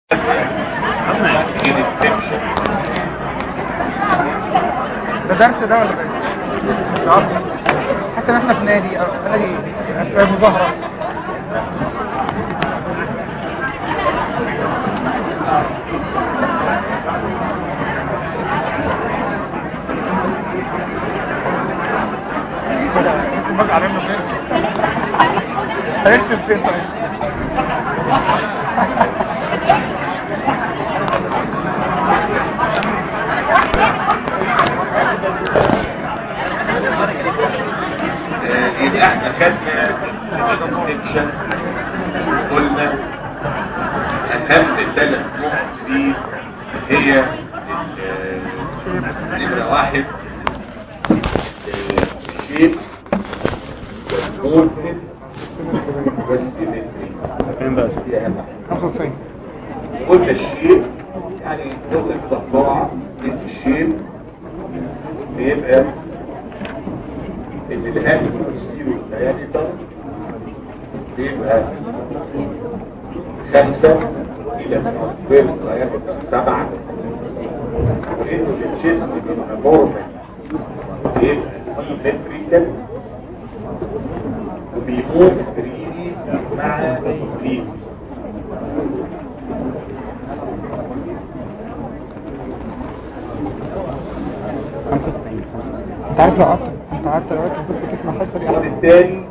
ده درس ده ولا ايه؟ مش عارف حاسس ان احنا في نادي او نادي في مظاهره ممكن علينا فين؟ هيكتب فين طيب؟ يبقى احنا خدنا السكشن قلنا اهم ثلاث نقط فيه هي نمرة واحد الشيب والموفمنت والسيمتري دي اهم حاجة 95 قلنا الشيب يعني قلنا كده بسرعة ان الشيب بيبقى ان الهاتف والسيرو الدياليتر بيبقى خمسة الى فيرس دياليتر سبعة وانه الجسم بيبقى نورمال بيبقى سيمتريكال وبيموت فريلي مع الانجليزي انت عارف لو قعدت انت قعدت دلوقتي كنت تسمع حته دي وبالتالي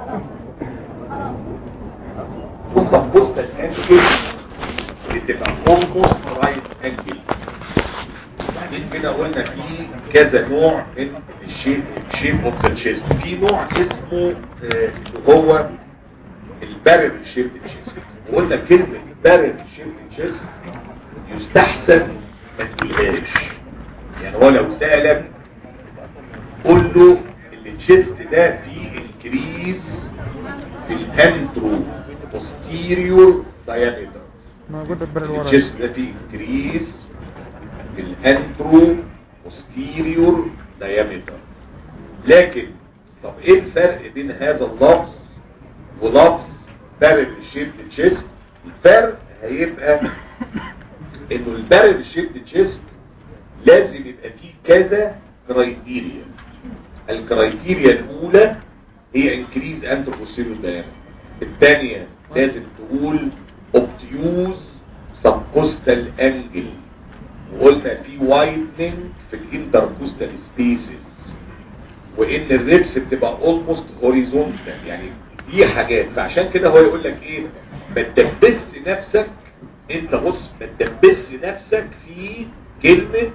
بص بص الانجل بتبقى almost right angle بعدين كده قلنا في كذا نوع من الشيب شيب اوف ذا تشيست في نوع اسمه آه، اللي هو البارل شيب تشيست وقلنا كلمه بارل شيب تشيست يستحسن ما تقولهاش يعني هو لو سألك قول له التشيست ده فيه انكريز في الانترو posterior diameter موجوده البر الورا الجسم ده فيه انكريز في الانترو posterior diameter لكن طب ايه الفرق بين هذا اللفظ ولفظ بارل شيفت تشيست الفرق هيبقى انه البارل شيفت تشيست لازم يبقى فيه كذا كرايتيريا الكرايتيريا الاولى هي انكريز انترو posterior diameter الثانية لازم تقول obtuse subcostal angle وقلنا في وايدنج في الانتركوستال سبيسز وان الريبس بتبقى almost horizontal يعني دي حاجات فعشان كده هو يقول لك ايه ما تدبس نفسك انت بص ما تدبس نفسك في كلمة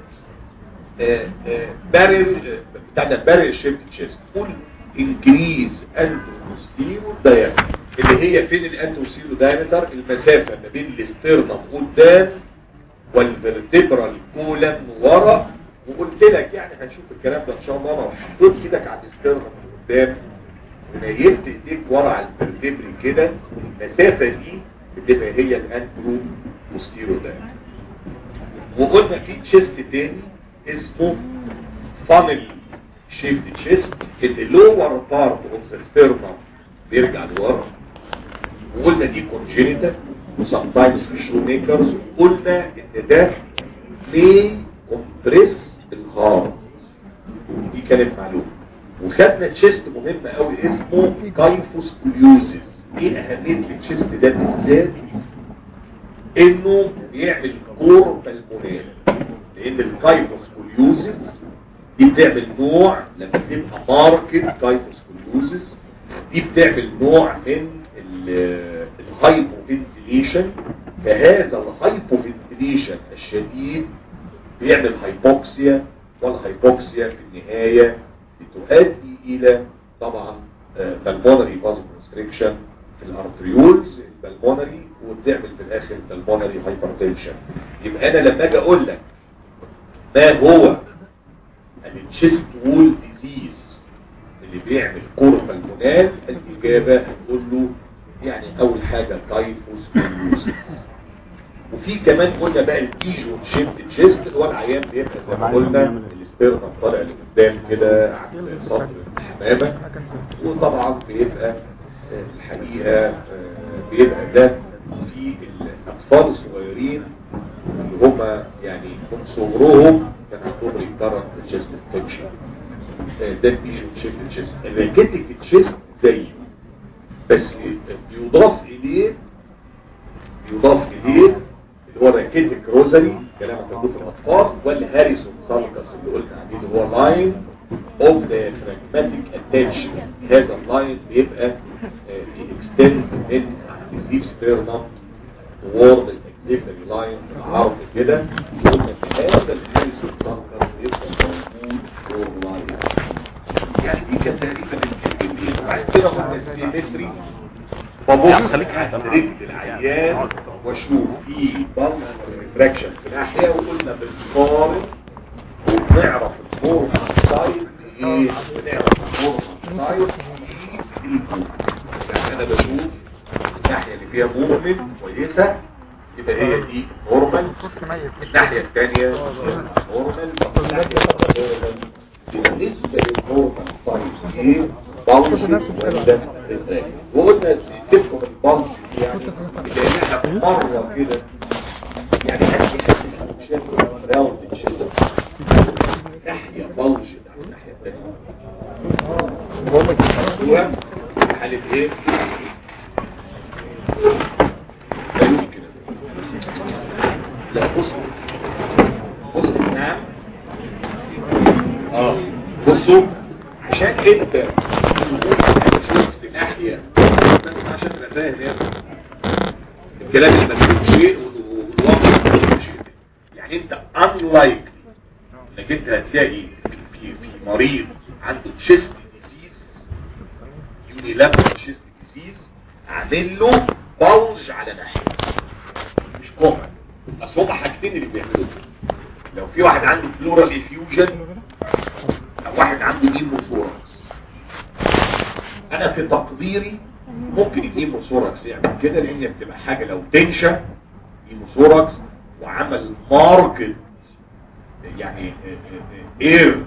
بارل بتاع ده بارل شيفت تشيست قول انكريز انتروستيرو دايمتر اللي هي فين الانتروستيرو دايمتر المسافة ما بين الاسترنم قدام والفرتبرال كولن ورا وقلت لك يعني هنشوف الكلام ده ان شاء الله لو حطيت ايدك على الاسترنم قدام ونيلت ايديك ورا على الفرتبري كده المسافة دي بتبقى هي الانترو بوستيرو دايمتر وقلنا في تشيست تاني اسمه فانل شيفت تشيست اللور بارت اوف ذا ستيرنم بيرجع لورا وقلنا دي كونجينيتال وسام تايمز في شو ميكرز قلنا ان ده may كومبريس الهارت دي كانت معلومه وخدنا تشيست مهم قوي اسمه كايفوس كوليوزيس ايه اهميه التشيست ده بالذات انه بيعمل كور بالمونال لان الكايفوس كوليوزيس دي بتعمل نوع لما تبقى ماركت كايفوس كوليوزيس دي بتعمل نوع من الهايبوفنتيليشن فهذا الهايبوفنتيليشن الشديد بيعمل هايبوكسيا والهايبوكسيا في النهاية بتؤدي الى طبعا بالمونري فازوكونستريكشن في الارتريولز البلمونري وبتعمل في الاخر بالمونري هايبرتنشن يبقى انا لما اجي اقول لك ما هو التشيست وول ديزيز اللي بيعمل كور بالمونال الاجابه هتقول له يعني اول حاجه تايفوس كوليوسيس وفي كمان قلنا بقى البيجو شيفت تشيست اللي هو العيان بيبقى زي ما قلنا الاسترنم طالع لقدام كده عكس صدر الحمامه وطبعا بيبقى الحقيقه بيبقى ده في الاطفال الصغيرين هم يعني من صغرهم كان عندهم ريكارنت تشيست انفكشن ده بيجي تشيست تشيست الريكيتك تشيست زيه بس يضاف اليه يضاف اليه اللي هو الريكيتك روزري كلام موجود في الاطفال والهاريسون سالكس اللي قلنا عليه اللي هو لاين اوف ذا فراجماتيك اتاتشمنت هذا اللاين بيبقى اكستند من الديب ستيرنم وورد الاكزيكتوري لاين عرض كده قلنا في هذا الهاريسون سالكس بيبقى موجود فور لاين يعني دي كانت تقريبا الكلمتين وبعد كده قلنا السيمتري ببص خليك رجل العيان واشوف في بالانس ريفراكشن في ناحيه وقلنا بنقارن ونعرف الفورم سايد ايه بنعرف الفورم سايد في الفورم يعني انا بشوف الناحيه اللي فيها موفمنت كويسه يبقى هي دي نورمال الناحيه الثانيه نورمال بالنسبه للنورمال سايد ايه بالانس ولا وقلنا سيبكم البلج يعني لان احنا مره كده يعني هدي شكل راوند شكل ناحيه بلج على الناحيه الثانيه حاله ايه لا يمكن لا بص بص نعم اه بصوا عشان انت في ناحية بس عشان تبقى فاهم يعني الكلام اللي مكتوب شيء والواقع شيء يعني انت unlikely انك انت هتلاقي في في, في مريض عنده تشيست ديزيز يوني لابس تشيست ديزيز عامل له بلج على ناحية مش كومن اصل هما حاجتين اللي بيعملوا لو في واحد عنده بلورال افيوجن او واحد عنده نيموثوركس انا في تقديري ممكن النيموثوركس يعمل كده لان بتبقى حاجة لو تنشى نيموثوركس وعمل ماركت يعني اير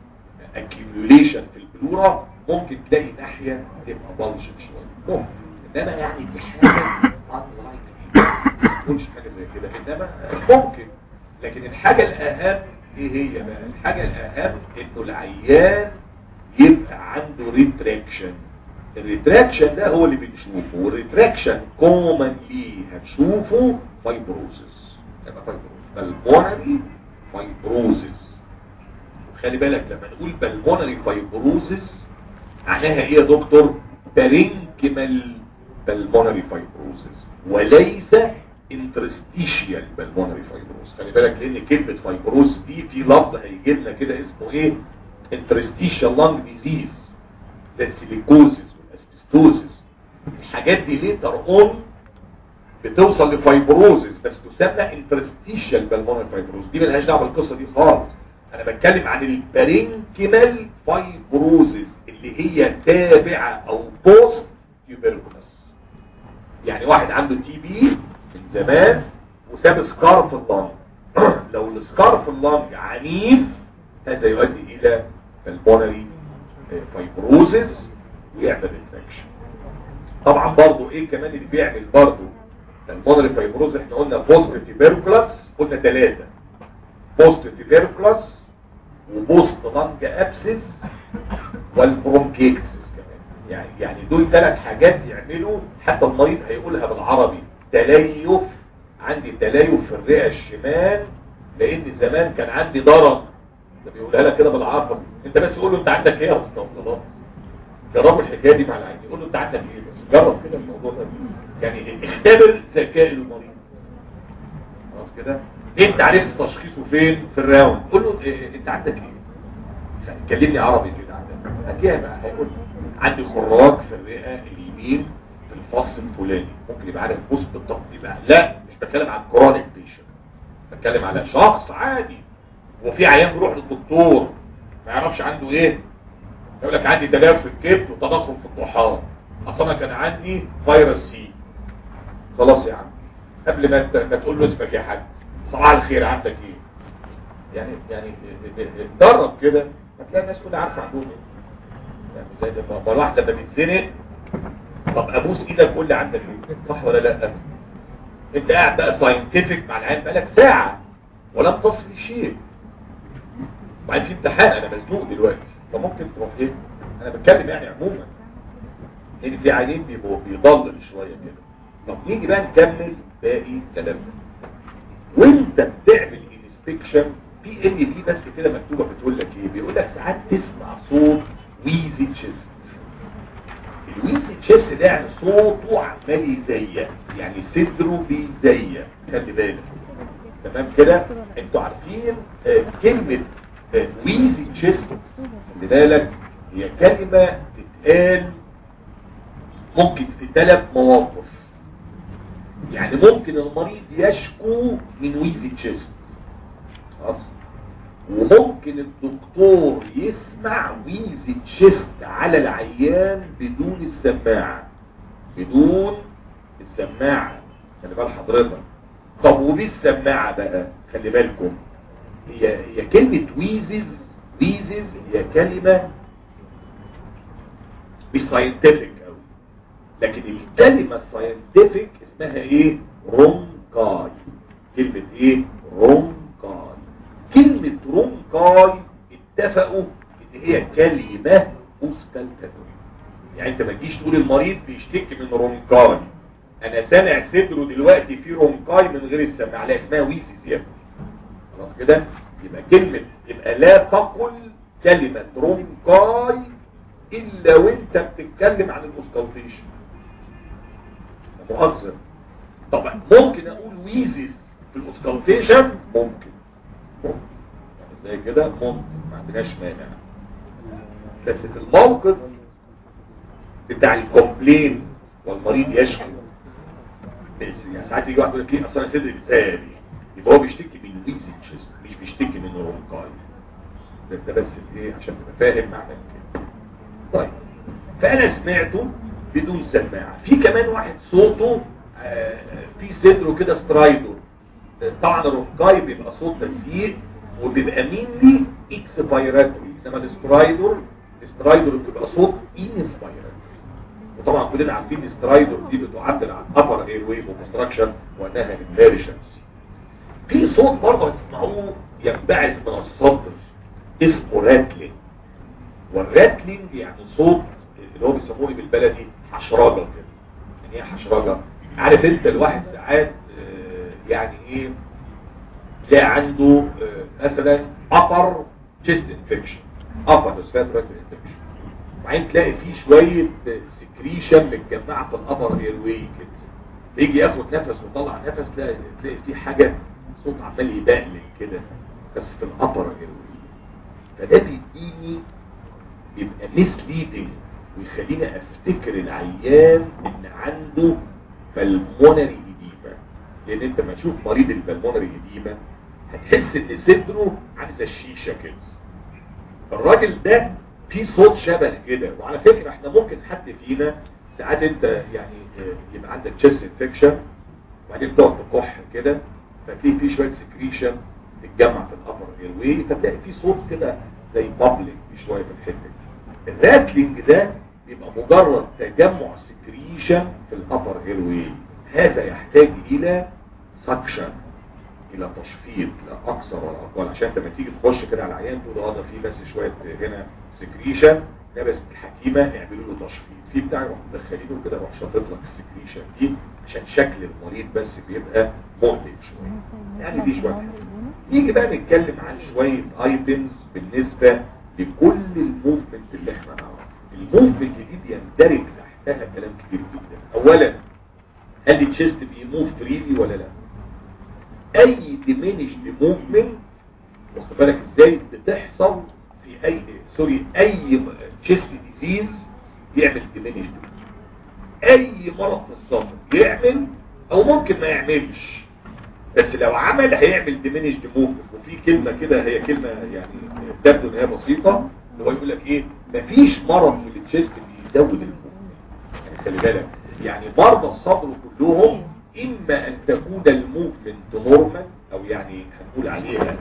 اكيوميوليشن في البلورة ممكن تلاقي ناحية تبقى بلج شوية ممكن انما يعني دي حاجة unlikely ما تقولش حاجة زي كده انما ممكن لكن الحاجة الاهم ايه هي بقى الحاجة الاهم انه العيان يبقى عنده ريتراكشن الريتراكشن ده هو اللي بنشوفه والريتراكشن كومنلي هتشوفه فايبروزس يبقى فايبروزس بالمونري فايبروزس خلي بالك لما نقول بالمونري فايبروزس معناها ايه يا دكتور بارينكمال بالمونري فايبروزس وليس انترستيشيال بالمونري فايبروز خلي بالك لان كلمة فايبروز دي في لفظ هيجي لنا كده اسمه ايه interstitial lung disease زي السيليكوزيس والاسبستوزيس الحاجات دي ليتر اون بتوصل لفايبروزيس بس تسمى interstitial pulmonary fibrosis دي ملهاش دعوه بالقصه دي خالص انا بتكلم عن البارينكيمال فايبروزيس اللي هي تابعه او بوست تيوبركلوس يعني واحد عنده تي بي من زمان وساب سكار في اللنج لو السكار في اللنج عنيف هذا يؤدي الى البونري فايبروزيس ويعمل انفكشن طبعا برضو ايه كمان اللي بيعمل برضو البونري فايبروزيس احنا قلنا بوست تيبركلاس قلنا ثلاثة بوست تيبركلاس وبوست لانج ابسس والبرونكيكس كمان يعني يعني دول ثلاث حاجات يعملوا حتى المريض هيقولها بالعربي تليف عندي تليف في الرئة الشمال لان زمان كان عندي ضرر ده بيقولها لك كده بالعربي انت بس قول له انت عندك ايه يا اسطى خلاص جربوا الحكايه دي مع العين قول له انت عندك ايه بس جرب كده الموضوع ده يعني اختبر ذكاء المريض خلاص كده انت عرفت تشخيصه فين في الراوند قول له إيه انت عندك ايه يعني كلمني عربي كده عندك هتلاقيها بقى هيقول عندي خراج في الرئه اليمين في الفص الفلاني ممكن يبقى عارف بص بالتفصيل بقى لا مش بتكلم عن كرونيك بيشن بتكلم على شخص عادي وفي عيان بيروح للدكتور ما يعرفش عنده ايه يقول لك عندي تلف في الكبد وتضخم في الطحال اصلا كان عندي فيروس سي خلاص يا عم قبل ما انت ما تقول له اسمك يا حاج صباح الخير عندك ايه يعني يعني اتدرب كده هتلاقي الناس كلها عارفه عندهم ايه يعني زي ده ما الواحد لما بيتزنق طب ابوس ايدك قول لي عندك ايه صح ولا لا انت قاعد بقى ساينتفك مع العيال بقالك ساعه ولم تصل شيء وبعدين في امتحان انا مزنوق دلوقتي فممكن تروح ايه انا بتكلم يعني عموما لان في عينين بيبقوا بيضلل شويه كده طب نيجي بقى نكمل باقي كلامنا وانت بتعمل انسبكشن في ان بي بس كده مكتوبه بتقول لك ايه بيقول لك ساعات تسمع صوت ويزي تشيست الويزي تشيست ده يعني صوته عمال يزيق يعني صدره بيزيق خلي بالك تمام كده انتوا عارفين آه كلمه آه ويزي تشيست خلي بالك هي كلمه تتقال ممكن في ثلاث مواقف يعني ممكن المريض يشكو من ويزي تشيست خلاص وممكن الدكتور يسمع ويزي تشيست على العيان بدون السماعة بدون السماعة خلي بال حضرتك طب وبالسماعة بقى خلي بالكم هي هي كلمة ويزز ويزز هي كلمة مش ساينتفك قوي لكن الكلمة الساينتفك اسمها ايه رونكاي كلمة ايه رونكاي كلمة رونكاي اتفقوا ان هي كلمة اوسكالتاتوري يعني انت ما تجيش تقول المريض بيشتكي من رونكاي انا سامع صدره دلوقتي في رونكاي من غير السماعة لا اسمها ويسيس يا ابني خلاص كده يبقى كلمة يبقى لا تقل كلمة رونكاي الا وانت بتتكلم عن الاوسكالتيشن مؤخر طبعا ممكن اقول ويزيز في الاوسكالتيشن ممكن ممكن زي كده ممكن ما عندناش مانع بس في الموقف بتاع الكومبلين والمريض يشكو يعني ساعات يجي واحد يقول لك ايه اصل انا صدري بيسالي يبقى هو بيشتكي من ويزي تشيست مش بيشتكي من رونكاي ده, ده بس ايه عشان تبقى فاهم معنى كده طيب فانا سمعته بدون سماعه في كمان واحد صوته آه في صدره كده سترايدر طبعا الرونكاي بيبقى صوت تسييق وبيبقى مينلي اكسبيراتوري انما السترايدر السترايدر بتبقى صوت انسبيراتوري وطبعا كلنا عارفين السترايدر دي بتعدل عن upper airway obstruction وانها inversions في صوت برضه هتسمعوه ينبعث من الصدر اسمه راتلينج والراتلينج يعني صوت اللي هو بيسموه بالبلدي حشرجه كده يعني ايه حشرجه عارف انت الواحد ساعات آه يعني ايه تلاقي عنده آه مثلا upper chest infection upper respiratory infection وبعدين تلاقي فيه شويه سكريشن متجمعه في الابر ايروي كده يجي ياخد نفس ويطلع نفس تلاقي تلاقي فيه حاجه صوت عمال يبقلل كده بس في الابر ايروي فده بيديني يبقى misleading ويخليني افتكر العيان ان عنده بالمونري اديمة لان انت ما تشوف مريض البلمونري اديمة هتحس ان صدره عامل زي الشيشة كده الراجل ده في صوت شبه كده وعلى فكرة احنا ممكن حد فينا ساعات انت يعني يبقى عندك تشيست انفكشن وبعدين تقعد تكح كده فتلاقي في شوية سكريشن تتجمع في الابر ايروي فتلاقي في صوت كده زي بابلينج شوية في الحتة دي الراتلينج ده بيبقى مجرد تجمع سكريشن في الابر ايروي هذا يحتاج الى سكشن الى تشفيط لا اكثر ولا اقل عشان انت لما تيجي تخش كده على العيان تقول اه ده في بس شويه هنا سكريشن ده بس الحكيمه اعملوا له تشفيط في بتاع يروح مدخلينه كده يروح شاطط لك السكريشن دي عشان شكل المريض بس بيبقى مؤلم شويه يعني دي شويه نيجي بقى نتكلم عن شويه ايتمز بالنسبه لكل الموفمنت اللي احنا نعرفه الموفمنت دي بيندرج تحتها كلام كتير جدا اولا هل التشيست بيموف فريلي ولا لا اي diminished موفمنت واخد بالك ازاي بتحصل في اي سوري اي تشيست ديزيز بيعمل diminished اي مرض في الصدر يعمل او ممكن ما يعملش بس لو عمل هيعمل diminished movement وفي كلمة كده هي كلمة يعني تبدو ان هي بسيطة اللي هو يقول لك ايه مفيش مرض في التشيست بيزود الموفمنت يعني خلي بالك يعني مرضى الصدر كلهم اما ان تكون الموفمنت نورمال او يعني هنقول عليها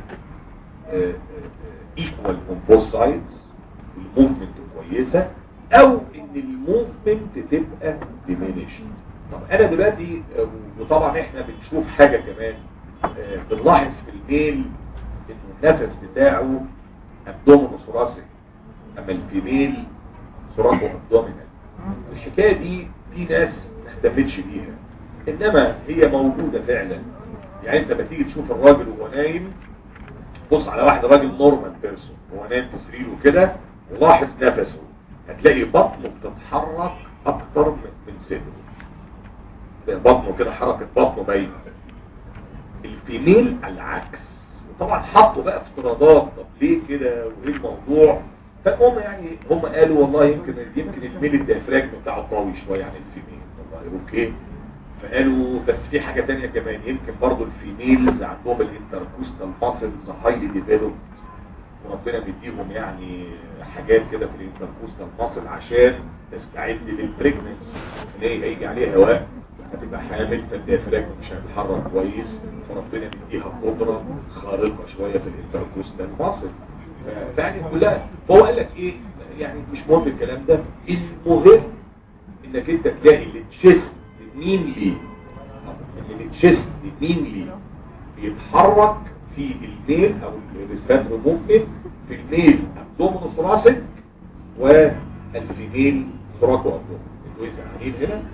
ايكوال اون بوث سايدز الموفمنت كويسه او ان الموفمنت تبقى ديمينيشن طب انا دلوقتي وطبعا احنا بنشوف حاجه كمان بنلاحظ في الميل انه النفس بتاعه ابدومينو ثوراسيك اما الفيميل ثوراسو ابدومينال الحكايه دي في ناس ما اهتمتش بيها انما هي موجوده فعلا يعني انت لما تيجي تشوف الراجل وهو نايم بص على واحد راجل نورمال بيرسون وهو نايم في سريره كده ولاحظ نفسه هتلاقي بطنه بتتحرك اكتر من من صدره بطنه كده حركه بطنه باينه الفيميل العكس وطبعا حطوا بقى افتراضات طب ليه كده وايه الموضوع فهم يعني هم قالوا والله يمكن يمكن الميل الديافراجم بتاعه قوي شويه عن الفيميل والله اوكي فقالوا بس في حاجه تانية كمان يمكن برضو الفيميلز عندهم الانتركوستال ماسلز هايلي ديفلوبد وربنا بيديهم يعني حاجات كده في الانتركوستال ماسل عشان تستعد للبريجننس ان هي هيجي عليها وقت هتبقى حامل فالديافراجم مش هيتحرك كويس فربنا بيديها قدره خارقه شويه في الانتركوستال ماسل فيعني كلها فهو قال لك ايه يعني مش مهم الكلام ده المهم انك انت تلاقي التشيست مين ليه التشيست مين ليه بيتحرك في الميل او الريسباتر موفمنت في الميل ابدومينو ثراسك والفيميل ثراكو ابدومين انتوا ايه سامعين هنا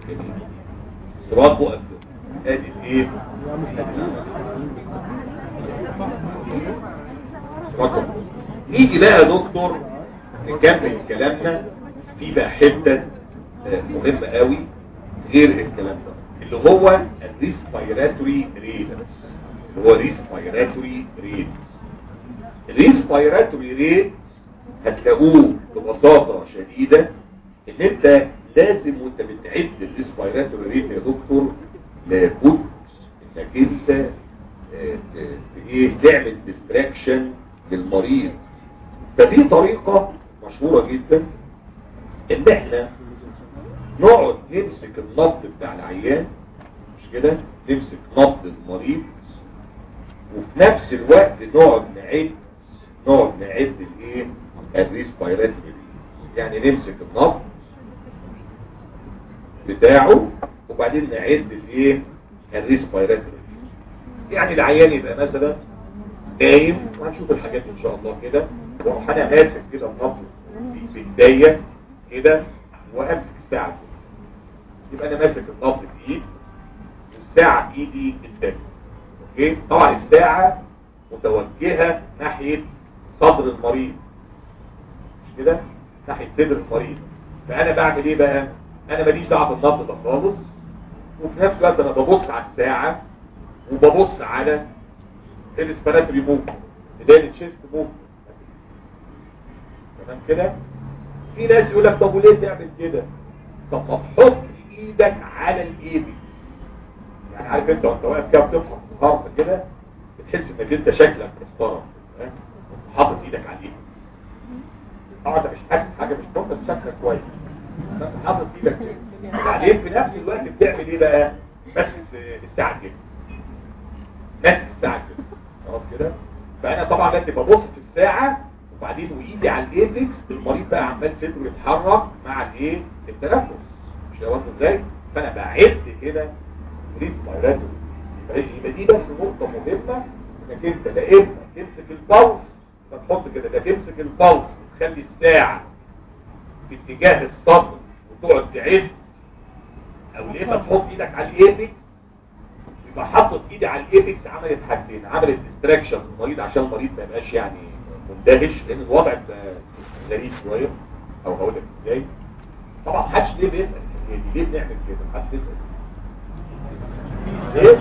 ثراكو ابدومين ادي الايه ثراكو نيجي بقى يا دكتور نكمل كلامنا في بقى حته مهمه قوي غير الكلام ده اللي هو الريسبيراتوري ريت اللي هو ريسبيراتوري ريت الريسبيراتوري ريت هتلاقوه ببساطة شديدة ان انت لازم وانت بتعد الريسبيراتوري ريت يا دكتور لابد انك انت ايه تعمل ديستراكشن للمريض ففي طريقة مشهورة جدا ان احنا نقعد نمسك النبض بتاع العيان مش كده نمسك نبض المريض وفي نفس الوقت نقعد نعد نقعد نعد الايه الريسبيراتوري يعني نمسك النبض بتاعه وبعدين نعد الايه الريسبيراتوري يعني العيان يبقى مثلا نايم وهنشوف الحاجات ان شاء الله كده واروح انا ماسك كده النبض في ايديا كده وامسك الساعه يبقى انا ماسك النبض في ايد والساعه في ايدي الثانيه اوكي طبعا الساعه متوجهه ناحيه صدر المريض مش كده ناحيه صدر المريض فانا بعمل ايه بقى انا ماليش دعوه بالنبض ده خالص وفي نفس الوقت انا ببص على الساعه وببص على الاسبراتوري موفمنت ده التشيست موفمنت تمام كده في ناس يقول لك طب وليه تعمل كده طب ما تحط ايدك على الايد يعني عارف انت وانت واقف كده بتفحص الهارت كده بتحس انك انت شكلك محترم حاطط ايدك على الايد طبعا انت مش حاسس حاجه مش مهم بس شكلك كويس بس حاطط ايدك كده وبعدين في نفس الوقت بتعمل ايه بقى ماسك الساعه كده ماسك الساعه كده خلاص كده فانا طبعا دلوقتي ببص في الساعه وبعدين وايدي على الايبكس المريض بقى عمال صدره يتحرك مع الايه التنفس مش ده واخد ازاي فانا بعد كده ريت بايراتو يبقى دي بس نقطه مهمه انك انت لا اما تمسك البلس فتحط كده لا تمسك البلس وتخلي الساعه في اتجاه الصدر وتقعد تعد او يا اما تحط ايدك على الايبكس يبقى حطت ايدي على الايبكس عملت حاجتين عملت ديستراكشن للمريض عشان المريض ما يبقاش يعني مندهش لان الوضع غريب شويه او هقول لك ازاي طبعا محدش ليه بيسال يعني ليه بنعمل كده محدش بيسال ليه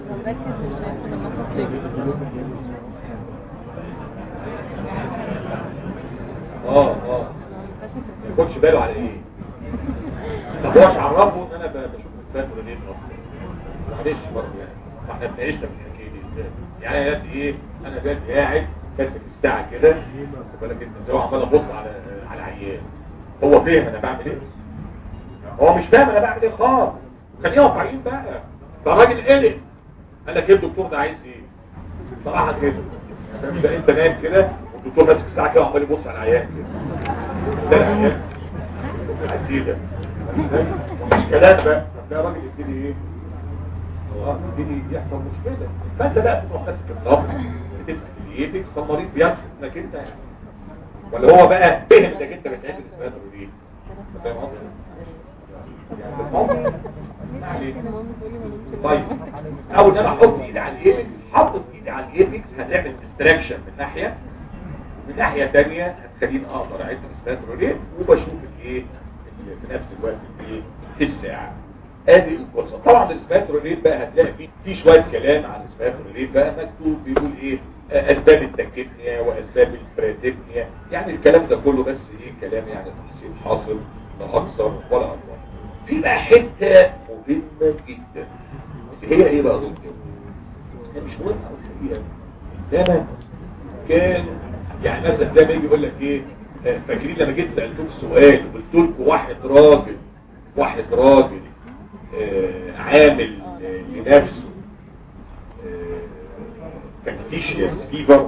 اه اه ما ياخدش باله على ايه طب هو مش عرفه ان انا بشوف الفاتوره دي اصلا معلش برضه يعني احنا بنعيش في الحكايه دي ازاي يعني انا دلوقتي ايه انا دلوقتي قاعد ماسك الساعه كده خد بالك انت زي عمال ابص على على عيان هو فاهم انا بعمل ايه هو مش فاهم انا بعمل ايه خالص خليه واقعيين بقى ده راجل قلق قال لك ايه الدكتور ده عايز ايه صراحه كده انت انت نايم كده والدكتور ماسك الساعه كده وعمال يبص على العيان كده ده العيان عايز ايه ده مش كلام بقى ده راجل يبتدي ايه اه يبتدي يحصل مشكله فانت بقى تروح ماسك النبض بتمسك الايبكس فالمريض بيثق انك انت ولا هو بقى فهم انك انت بتعمل اسمها دي فاهم قصدي؟ يعني بالموقف ما عليك. طيب اول ما انا احط ايدي على الايبكس حاطط ايدي على الايبكس هتعمل ديستراكشن من ناحيه من ناحيه ثانيه هتخليني اقدر اعد الاستاتروليت وبشوف الايه اللي في نفس الوقت الايه الساعه ادي القصه طبعا الاسباتروليت بقى هتلاقي فيه في شويه كلام عن الاسباتروليت بقى مكتوب بيقول ايه آه، اسباب التكتنيا واسباب البراتكنيا يعني الكلام ده كله بس ايه كلام يعني تحصيل حاصل لا اكثر ولا اقل في بقى حته مهمه جدا اللي هي ايه بقى دكتور هي مش مهمه أوي الحقيقه انما كان يعني مثلا زي ما يجي يقول لك ايه آه، فاكرين لما جيت سالتوك سؤال وقلت لكم واحد راجل واحد راجل آه، عامل آه، لنفسه فاكتيشيوس فيفر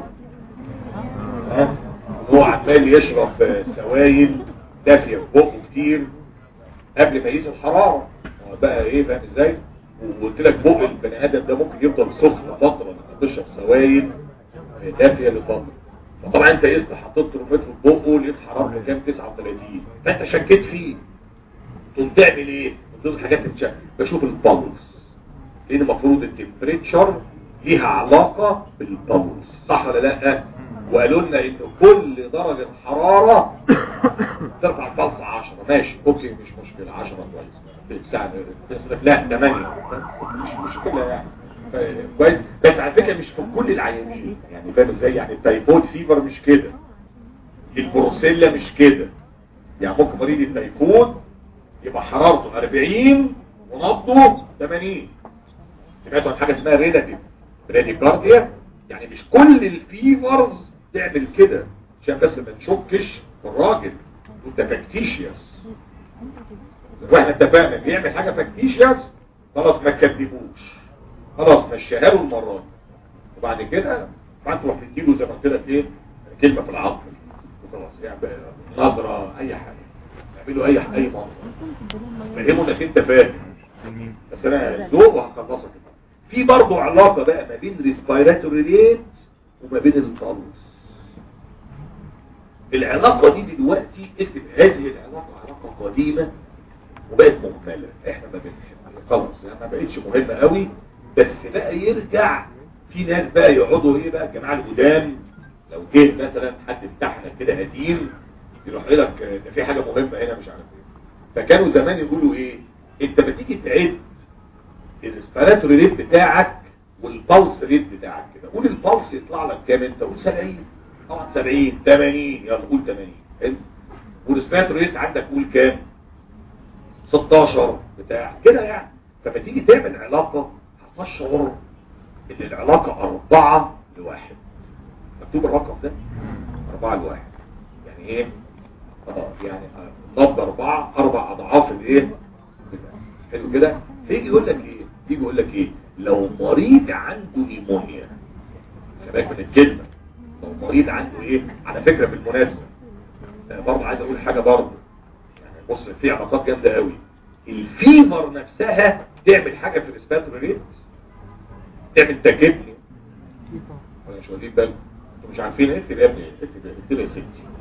هو عمال يشرب آه، سوائل دافيه في بقه كتير قبل ما يقيس الحراره هو بقى ايه فاهم ازاي وقلت لك بق البني ادم ده ممكن يفضل سخن فتره لما تشرب سوائل دافيه لفتره فطبعا انت قست حطيت ترميته في بقه لقيت حرارته كام 39 فانت شكيت فيه تقوم تعمل ايه من ضمن الحاجات اللي بتشك- بشوف البلس لان المفروض التمبريتشر ليها علاقه بالبلس صح ولا لا وقالوا لنا ان كل درجه حراره ترفع البلس 10 ماشي اوكي مش مشكله 10 كويس الساعه تصرف لا 8 مش مشكله يعني ف- كويس بس على فكره مش في كل العيانين يعني فاهم ازاي يعني التايفود فيفر مش كده البروسيلا مش كده يعني ممكن مريض التايفود يبقى حرارته 40 ونبضه 80 سمعتوا عن حاجه اسمها ريلاتيف براديكارديا يعني مش كل الفيفرز تعمل كده عشان بس ما نشكش في الراجل وانت فاكتيشيوس واحنا اتفقنا بيعمل حاجه فاكتيشيوس خلاص ما تكذبوش خلاص مشيها له المره دي وبعد كده بعد تروح تديله زي ما قلت لك ايه كلمه في العظم وخلاص يعني نظره اي حاجه اعملوا اي اي منظر فهموا انك انت فاهم بس انا ذوق وهخلصك في برضه علاقه بقى ما بين ريسبيراتوري ريت وما بين البلس العلاقه دي دلوقتي اكتب هذه العلاقه علاقه قديمه وبقت مهمله احنا ما بنحبها خلاص يعني ما بقتش مهمه قوي بس بقى يرجع في ناس بقى يقعدوا ايه بقى الجماعه القدام لو جه مثلا حد بتاعنا كده قديم يروح يقول لك آه، ده في حاجه مهمه هنا مش عارف ايه فكانوا زمان يقولوا ايه انت ما تيجي تعد الاسبيراتوري ريت بتاعك والبلس ريت بتاعك كده قول البلس يطلع لك كام انت قول 70 طبعا 70 80 يلا قول 80 حلو والاسبيراتوري ريت عندك قول كام 16 بتاع كده يعني فما تيجي تعمل علاقة هتشعر ان العلاقة اربعة لواحد مكتوب الرقم ده اربعة لواحد يعني ايه اه يعني ضد اربعة اربع اضعاف الايه بتاع. حلو كده فيجي يقول لك ايه يجي يقول لك ايه لو مريض عنده ايمونيا خلي بالك من الكلمة لو مريض عنده ايه على فكرة بالمناسبة آه، برضه عايز اقول حاجة برضه يعني بص في علاقات جامدة قوي الفيفر نفسها تعمل حاجة في الاسباتوري ريت تعمل تكبني ولا مش واخدين بالكم انتوا مش عارفين اكتب يا ابني اكتب اكتب يا ستي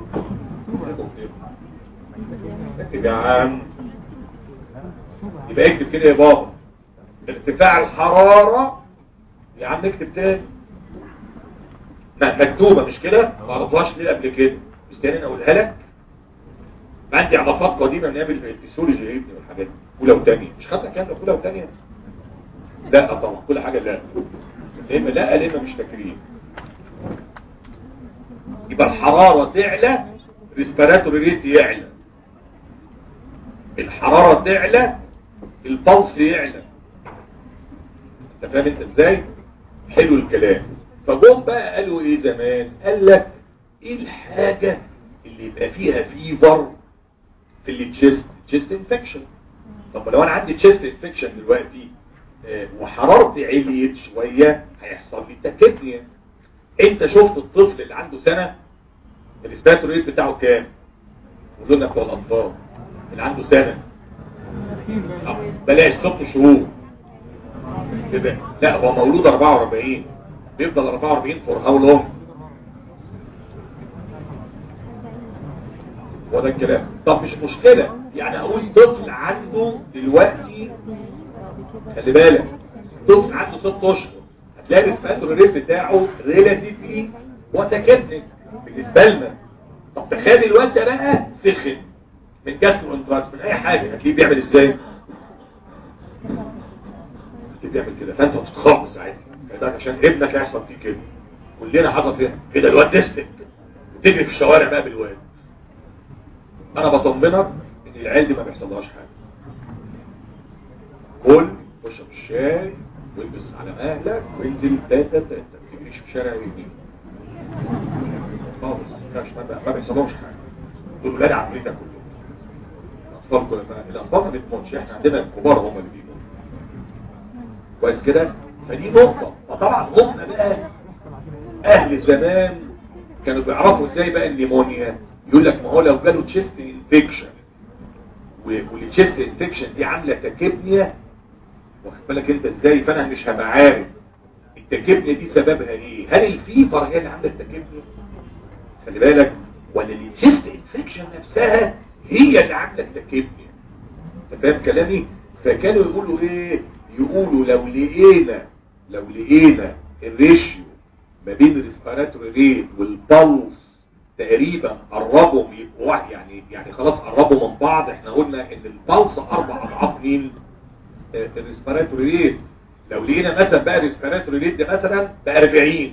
اكتب يا عم يبقى اكتب كده يا بابا ارتفاع الحرارة يا عم اكتب تاني لا مكتوبة مش كده ما عرضهاش ليه قبل كده مش تاني انا اقولها لك عندي علاقات قديمة بنعمل في الفسيولوجي يا ابني والحاجات دي اولى وثانيه مش خدنا الكلام ده في اولى وثانيه لا طبعا كل حاجة لا لما لا لما مش فاكرين يبقى الحرارة تعلى ريسبيراتوري ريت يعلى الحرارة تعلى البلس يعلى انت فاهم انت ازاي حلو الكلام فجم بقى قالوا ايه زمان قال لك ايه الحاجة اللي يبقى فيها فيفر في التشيست تشيست انفكشن طب لو انا عندي تشيست انفكشن دلوقتي آه، وحرارتي عليت شوية هيحصل لي تكتنيا انت شفت الطفل اللي عنده سنة الاسباتو ريت بتاعه كام وزلنا بتوع الاطفال اللي عنده سنة آه، بلاش ست شهور بيبقى لا هو مولود 44 بيفضل 44 فور هاو لونج هو ده الكلام طب مش مشكلة يعني اقول طفل عنده دلوقتي خلي بالك طفل عنده 6 اشهر هتلاقي الريسبيراتوري ريت بتاعه ريلاتيفلي متكتل بالنسبه لنا طب تخيل الواد ده بقى سخن من جاسترو انتراس من اي حاجه هتلاقيه بيعمل ازاي هتلاقيه بيعمل كده فانت هتتخاف ساعتها فده عشان ابنك هيحصل فيه كده كلنا حصل فيها كده الواد ديستك تجري في الشوارع بقى بالواد انا بطمنك ان العيال دي ما بيحصلهاش حاجه كل واشرب الشاي والبس على مهلك وانزل تاتا تاتا ما تجريش في شارع يمين خالص مش ما ما بيحصلهمش حاجه دول ولاد عملتك كلهم الاطفال كلها الاطفال ما بتموتش احنا عندنا الكبار هم اللي بيموتوا كويس كده فدي نقطه فطبعا هم بقى اهل زمان كانوا بيعرفوا ازاي بقى النيمونيا يقول لك ما هو لو جاله تشيست انفكشن والتشيست انفكشن دي عامله تكبنيا واخد بالك انت ازاي فانا مش هبقى عارف التكبنيا دي سببها ايه هل الفيفر هي اللي عامله التكبنيا خلي بالك ولا التشيست انفكشن نفسها هي اللي عامله التكبنيا انت فاهم كلامي فكانوا يقولوا ايه يقولوا لو لقينا لو لقينا الريشيو ما بين الريسبيراتوري ريت والبلس تقريبا قربوا يبقوا واحد يعني يعني خلاص قربوا من بعض احنا قلنا ان البلس اربع اضعاف مين الريسبيراتوري ريت لو لقينا مثلا بقى الريسبيراتوري ريت ده مثلا ب 40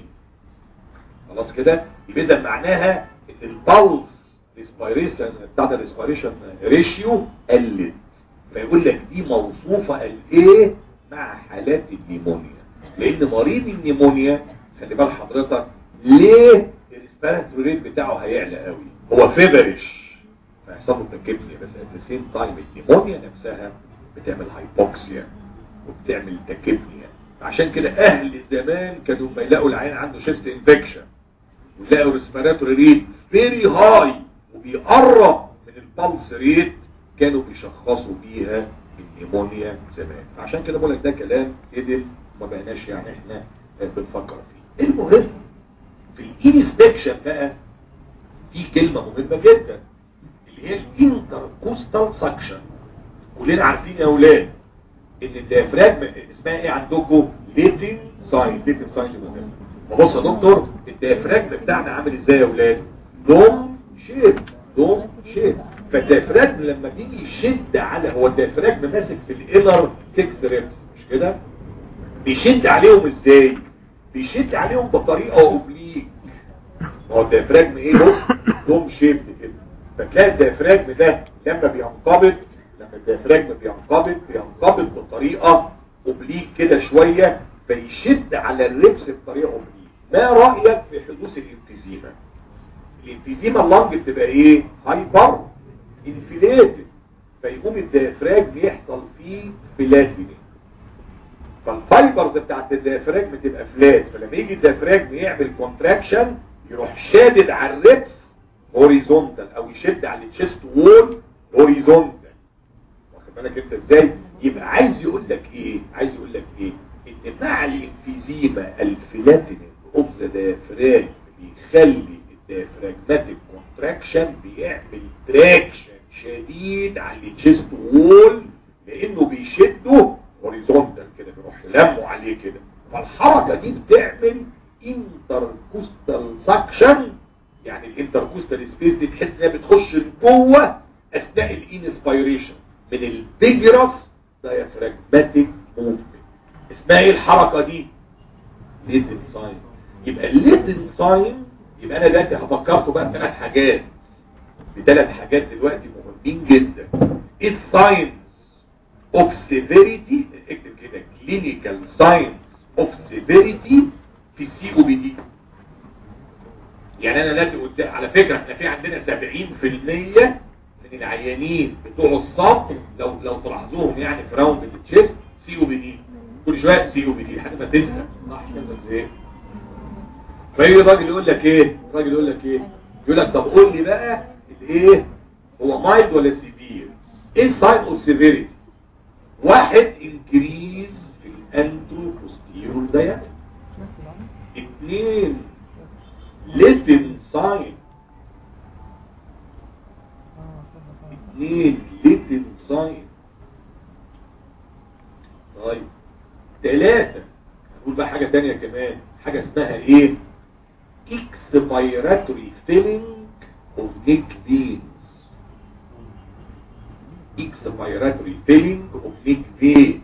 خلاص كده يبقى اذا معناها ان البلس ريسبيريشن بتاع الريسبيريشن ريشيو قلت فيقول لك دي موصوفه قال ايه مع حالات النيمونيا لان مريض النيمونيا خلي بال حضرتك ليه الريسبيراتوري ريت بتاعه هيعلى قوي هو فيفرش فيحصل له تكبني بس ات ذا سيم تايم النيمونيا نفسها بتعمل هايبوكسيا وبتعمل تكبنيا عشان كده اهل زمان كانوا ما يلاقوا العين عنده شيست انفكشن ويلاقوا ريسبيراتوري ريت فيري هاي وبيقرب من البلس ريت كانوا بيشخصوا بيها النيمونيا زمان عشان كده بقول لك ده كلام قدر ما بقناش يعني احنا بنفكر فيه المهم في الانسبكشن بقى في كلمة مهمة جدا اللي هي الانتركوستال سكشن كلنا عارفين يا اولاد ان الديافراجم اسمها ايه عندكم ليتن ساين ليتن ساين مهم فبص يا دكتور الديافراجم بتاعنا عامل ازاي يا اولاد دوم شيب دوم شيب فالديافراجم لما بيجي يشد على هو الديافراجم ماسك في الانر 6 ريبس مش كده بيشد عليهم ازاي بيشد عليهم بطريقه اوبليك هو الديافراجم ايه بص دوم شيب كده فتلاقي الديافراجم ده لما بينقبض لما الديافراجم بينقبض بينقبض بطريقه اوبليك كده شويه فيشد على الريبس بطريقه اوبليك ما رايك في حدوث الانفيزيما الانفيزيما اللنج بتبقى ايه هايبر انفليتد فيقوم الديافراجم يحصل فيه فلاتينج فالفايبرز بتاعت الديافراجم تبقى فلات فلما يجي الديافراجم يعمل كونتراكشن يروح شادد على الريبس هوريزونتال او يشد على التشيست وول هوريزونتال واخد بالك انت ازاي يبقى عايز يقول لك ايه عايز يقول لك ايه ان مع الانفيزيما الفلاتينج اوف ذا ديافراجم بيخلي الديافراجماتيك كونتراكشن بيعمل تراكشن شديد على التشيست وول لانه بيشده هوريزونتال كده بيروح لمه عليه كده فالحركة دي بتعمل انتركوستال سكشن يعني الانتركوستال سبيس دي تحس انها بتخش لجوه اثناء الانسبيريشن من البيجرس دايفراجماتيك موفمنت اسمها ايه الحركة دي ليتن ساين يبقى الليتن ساين يبقى انا دلوقتي هفكركم بقى بثلاث حاجات بثلاث حاجات دلوقتي مهمين جدا ايه الساينس of severity اكتب كده clinical signs of severity في السي او بي دي يعني انا دلوقتي قدام على فكره احنا في عندنا 70% من العيانين بتوع الصب لو لو تلاحظوهم يعني في راوند التشيست سي او بي دي كل شويه سي او بي دي لحد ما تزهق صح كده ازاي فيجي الراجل يقول لك ايه الراجل يقول لك ايه يقول لك طب قول لي بقى الايه هو مايلد ولا سيفير ايه الساين اوف سيفيريتي واحد انكريز في الانترو ده يعني اثنين ليتن ساين اثنين ليتن ساين طيب ثلاثة نقول بقى حاجة تانية كمان حاجة اسمها ايه expiratory filling of neck veins expiratory filling of neck veins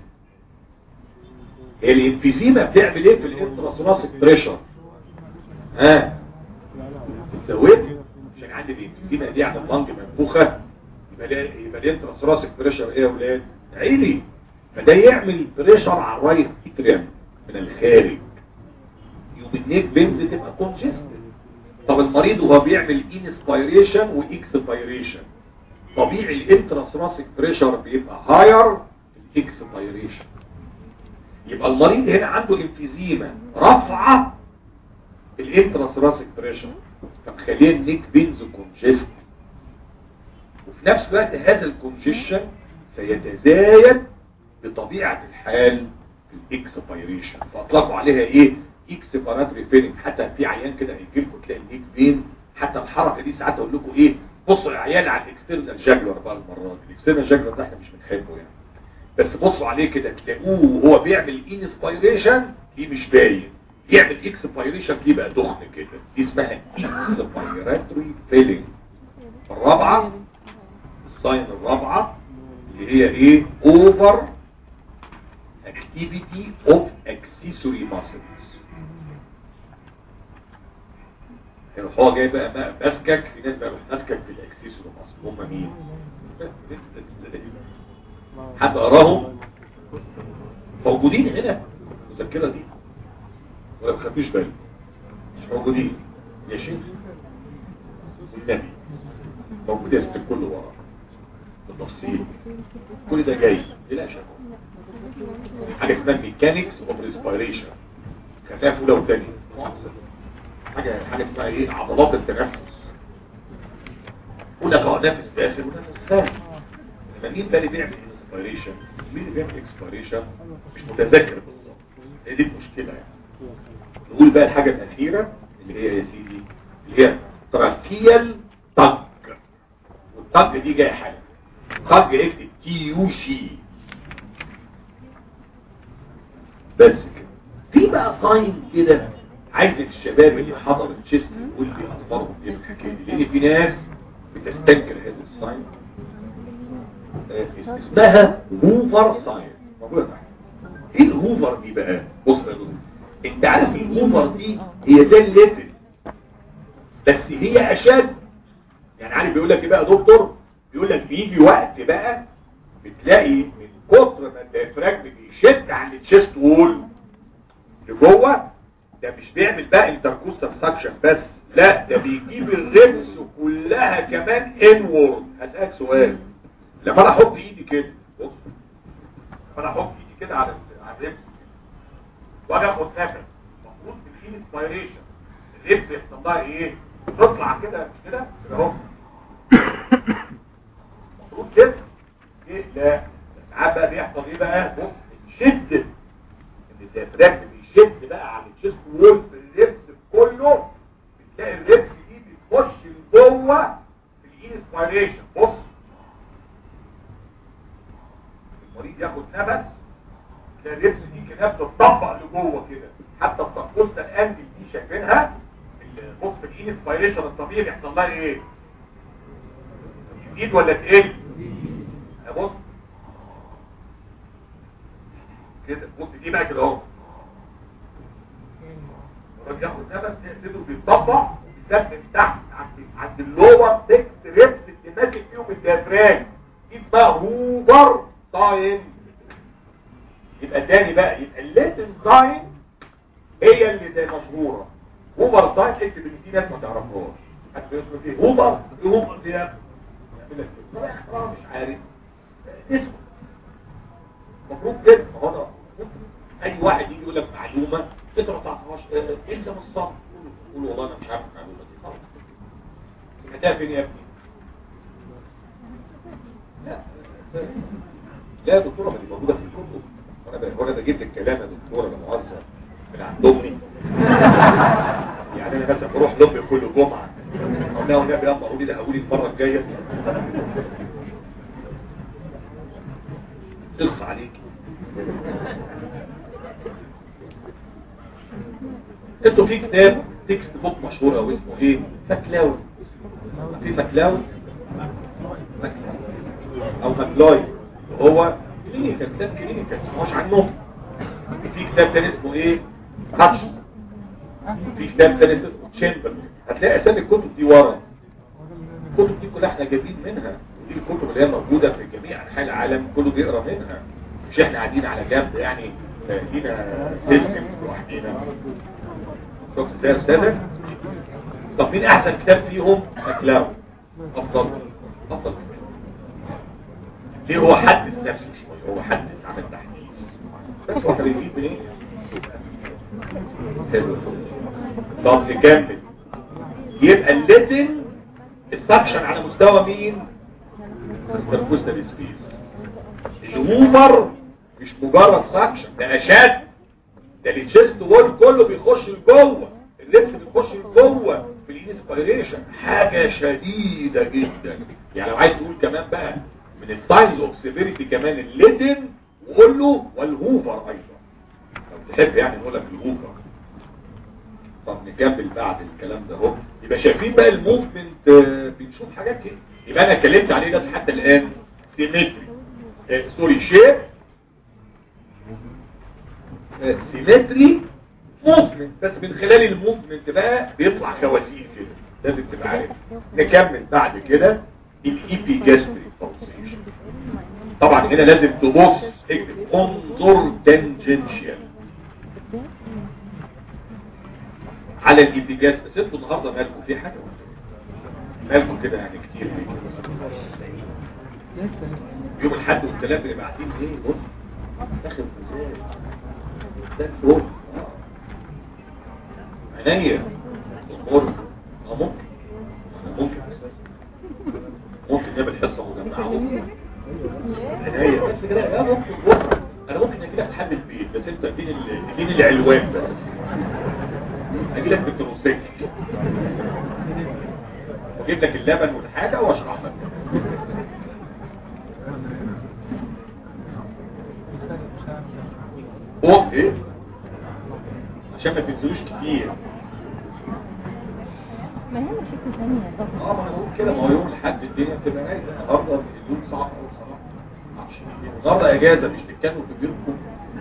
الانفيزيما بتعمل ايه في الانتراسوناسيك بريشر ها بتزودها عشان عندي الانفيزيما دي عند اللنج منفوخه يبقى لا- يبقى الانتراسوناسيك بريشر ايه يا ولاد عالي فده يعمل بريشر على الرايت اتريم من الخارج يوم النيك بنز تبقى كونجستد طب المريض وهو بيعمل انسبيريشن واكسبيريشن طبيعي الانتراسوناسيك بريشر بيبقى هاير الاكسبيريشن يبقى المريض هنا عنده انفيزيما رافعه الانتراسراسيك بريشر فمخليه النيك بينز كونجست وفي نفس الوقت هذا الكونجيشن سيتزايد بطبيعة الحال في الاكسبيريشن فاطلقوا عليها ايه اكسبيراتوري فيلينج حتى في عيان كده هيجي لكم تلاقي النيك بين حتى الحركه دي ساعات اقول لكم ايه بصوا يا عيال على الاكسترنال جاجلر بقى المرات الاكسترنال جاجلر ده احنا مش بنحبه يعني بس بصوا عليه كده تلاقوه وهو بيعمل انسبيريشن دي مش باين يعمل اكسبيريشن دي بقى دخن كده دي اسمها اكسبيراتوري فيلينج الرابعه الساين الرابعه اللي هي ايه اوفر activity of accessory muscles يروح هو جاي بقى بقى ماسكك في ناس بقى يروح ماسكك في الاكسسوري ماسك هم مين حد قراهم موجودين هنا المذكره دي ولا ما خدتوش بالي مش موجودين يا شيخ والنبي موجود يا ست الكل ورا بالتفصيل كل ده جاي لا شك حاجه اسمها ميكانيكس اوف ريسبيريشن خدناها في اولى وثانيه حاجه حاجه اسمها ايه عضلات التنفس هناك نفس داخل ونفس خارج لما مين بقى اللي بيعمل انسبيريشن مين اللي بيعمل اكسبيريشن مش متذكر بالظبط هي دي المشكله يعني نقول بقى الحاجه الاخيره اللي هي يا سيدي اللي هي تراكيال طج والطج دي جايه حاجه طج اكتب تي يو شي بس كده في بقى ساين كده عايز الشباب اللي حضر التشيست يقول لي اخبارهم ايه الحكايه دي لان في ناس بتستنكر هذا الساين آه، اسمها هوفر ساين موجوده تحت ايه الهوفر دي بقى بص يا دكتور انت عارف الهوفر دي هي ده الليفل بس هي اشد يعني عارف بيقول لك ايه بقى يا دكتور بيقول لك بيجي وقت بقى بتلاقي من كتر ما الديافراجم بيشد على التشيست وول لجوه ده مش بيعمل بقى انتركوستال سكشن بس لا ده بيجيب الريبس كلها كمان انورد هسألك سؤال لما انا احط ايدي كده بص لما انا احط ايدي كده على على الريبس واجي اخد نفس المفروض في الانسبيريشن الريبس يحصل لها ايه تطلع كده مش كده كده اهو المفروض كده ايه لا ساعات بقى بيحصل ايه بقى بص شد ان الديافراجم بيشد بقى على الشيست وول في الريبس كله بتلاقي الريبس دي بتخش لجوه في الانسبيريشن بص المريض ياخد نفس تلاقي الريبس دي كده بتطبق لجوه كده حتى التنفس الاندل دي شايفينها بص في الانسبيريشن الطبيعي بيحصل لها ايه تزيد ولا تقل بص كده بص دي بقى كده اهو الراجل ياخد نفس تحسبه بيتطبق بالذات من تحت عند عند اللور سكس ريبس اللي ماسك فيهم الديافراج دي اسمها هوبر ساين يبقى تاني بقى يبقى الليتن ساين هي اللي زي مشهوره هوبر ساين اكتب ان في ناس ما تعرفهاش حتى اسمه ايه هوبر ايه هوبر دي يعمل لك كده طب يا اخي مش عارف اسمه المفروض كده ما هو ده اي واحد يجي يقول لك معلومه انت ما تعرفهاش اه، الزم الصبر قول قول والله انا مش عارف المعلومه دي خلاص سمعتها فين يا ابني لا لا يا دكتوره ما دي موجوده في الكتب وانا ب- وانا بجيب لك كلام يا دكتوره لا مؤاخذه من عند امي يعني انا مثلا بروح لامي كل جمعه اقول لها والنبي يلا قولي ده قولي المره الجايه اخص عليك انتوا في كتاب تكست بوك مشهور او اسمه ايه مكلاوي في مكلاوي مكلاوي او مكلاوي هو كلينيكال كتاب كلينيكال مش عنه في كتاب تاني اسمه ايه هاتش في كتاب تاني اسمه تشامبر هتلاقي اسامي الكتب دي ورا الكتب دي كلها احنا جايبين منها دي الكتب اللي هي موجوده في جميع انحاء العالم كله بيقرا منها مش احنا قاعدين على جنب يعني آه، لينا سيستم لوحدينا شفت ازاي يا استاذه طب مين احسن كتاب فيهم مكلاو افضل افضل كتاب. ليه هو حدث نفسه شويه هو حدث عمل تحديث بس هو احنا بنجيب منين حلو. طب نكمل يبقى الليتن السكشن على مستوى مين التربوستال سبيس الهومر مش مجرد سكشن ده اشد ده التشيست وول كله بيخش لجوه اللبس بيخش لجوه في الانسبيريشن حاجه شديده جدا يعني لو عايز تقول كمان بقى من الساينز اوف سيفيريتي كمان الليتن وقول له والهوفر ايضا لو تحب يعني نقول لك الهوفر طب نكمل بعد الكلام ده اهو يبقى شايفين بقى الموفمنت آه، بنشوف حاجات كده يبقى انا اتكلمت عليه ده حتى الان سيمتري آه، سوري شيب سيمتري موفمنت بس من خلال الموفمنت بقى بيطلع خواسيل كده لازم تبقى عارف نكمل بعد كده الايبيجاستريك pulsation طبعا هنا لازم تبص اكتب انظر تنجنشيال على الايبيجاز بس انتوا النهارده مالكم في حاجه ولا إيه؟ مالكم كده يعني كتير ليه؟ يوم الحد والثلاث اللي باعتين ايه بص داخل ازاي ده فوق عينيا امور اه ممكن ممكن ممكن نعمل حصه مجمعه ممكن عينيا بس كده يا ممكن بكره انا ممكن اجي لك لحد البيت بس انت اديني ال- اديني العلوان بس اجي لك بالتروسيكل واجيب لك اللبن والحاجه واشرح لك فوق ايه عشان ما تنزلوش كتير ما هي مشكلة ثانية يا دكتور اه ما انا بقول كده ما هو يوم الحد الدنيا بتبقى رايقه النهارده اليوم صعب قوي بصراحه معرفش ليه. النهارده اجازه مش بتتكلموا في بيوتكم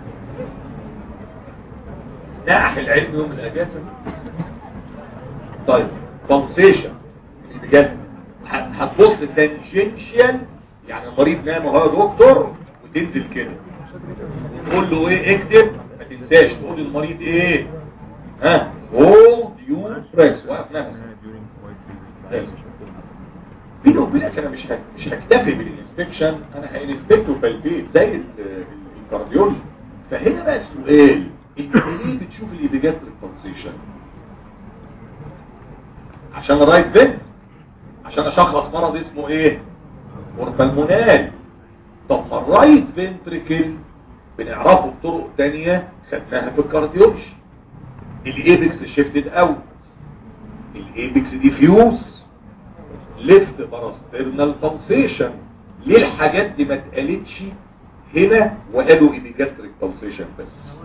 ناح العلم يوم الاجازه طيب بلسيشن بجد ه- هتبص تنجنشيال يعني المريض نام اهو يا دكتور وتنزل كده تقول له ايه اكتب ما تنساش تقول للمريض ايه ها هولد يو بريس وقف نفسك بيني وبينك انا مش هك- مش هكتفي بالانسبكشن انا هانسبكته في البيت زي ال- ال- الكارديولوجي فهنا بقى السؤال انت ليه بتشوف الايبيجاستريك ترانزيشن عشان رايت فين عشان اشخص مرض اسمه ايه اوربالمونال طب ما الرايت فنتريكل بنعرفه بطرق تانية خدناها في الكارديولوجي الايبكس شيفتد اوت الايبكس ديفيوز ليفت باراسترنال بالسيشن ليه الحاجات دي ما اتقالتش هنا وقالوا ايبيجاستريك بالسيشن بس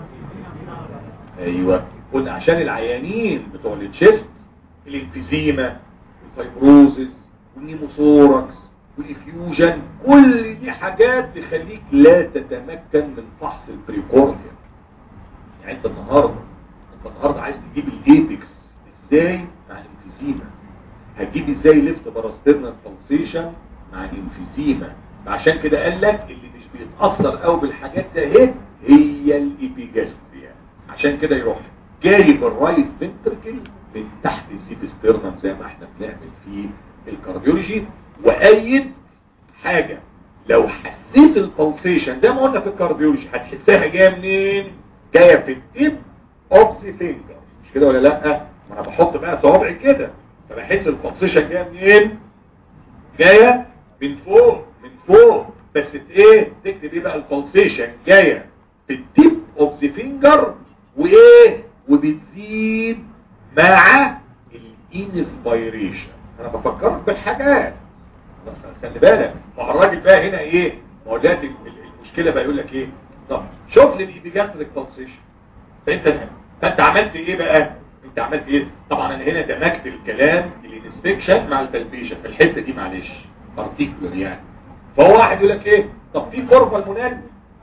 ايوه قلنا عشان العيانين بتوع التشيست الانفيزيما الفايبروزز والنيموثوركس والافيوجن كل دي حاجات تخليك لا تتمكن من فحص البريكورديا يعني انت النهارده انت النهارده عايز تجيب الايبكس ازاي مع الانفيزيما هتجيب ازاي ليفت باراسترنال بالسيشن مع الانفيزيما عشان كده قال لك اللي مش بيتاثر قوي بالحاجات ده اهي هي الايبيجاستريا عشان كده يروح جايب الرايت فنتركل من تحت الزيت ستيرنم زي ما احنا بنعمل في الكارديولوجي وايد حاجه لو حسيت البلسيشن زي ما قلنا في الكارديولوجي هتحسها جايه منين جايه في التيب اوف ذا فينجر مش كده ولا لا ما انا بحط بقى صوابعي كده فبحس البلسيشن جايه منين جايه من فوق من فوق بس ت- ايه تكتب ايه بقى البلسيشن جايه في التيب اوف ذا فينجر وايه وبتزيد مع الانسبيريشن انا بفكرك بالحاجات خلي بالك ما هو الراجل بقى هنا ايه ما هو دلوقتي المشكله بقى يقول لك ايه طب شوف لي الايبيجاستريك بالسيشن فانت فانت عملت ايه بقى انت عملت ايه طبعا انا هنا دمجت الكلام الانسبكشن مع البلبيشن في الحته دي معلش بارتيكولر يعني فهو واحد يقول لك ايه طب في كوربا المونال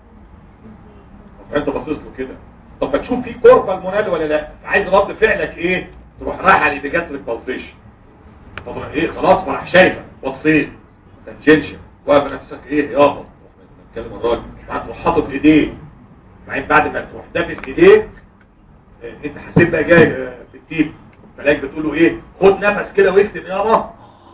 طب انت باصص له كده طب ما تشوف في كوربا المونال ولا لا عايز رد فعلك ايه تروح رايح على الايبيجاستريك بالسيشن طب ايه خلاص ما راح شايفه بصيت تنجنشن واقف نفسك ايه يابا نتكلم الراجل بعد تروح حاطط ايديه بعدين بعد ما تروح دافس ايديه اه انت حسيت بقى جاي اه في التيب فلاك بتقول له ايه خد نفس كده واكتب يابا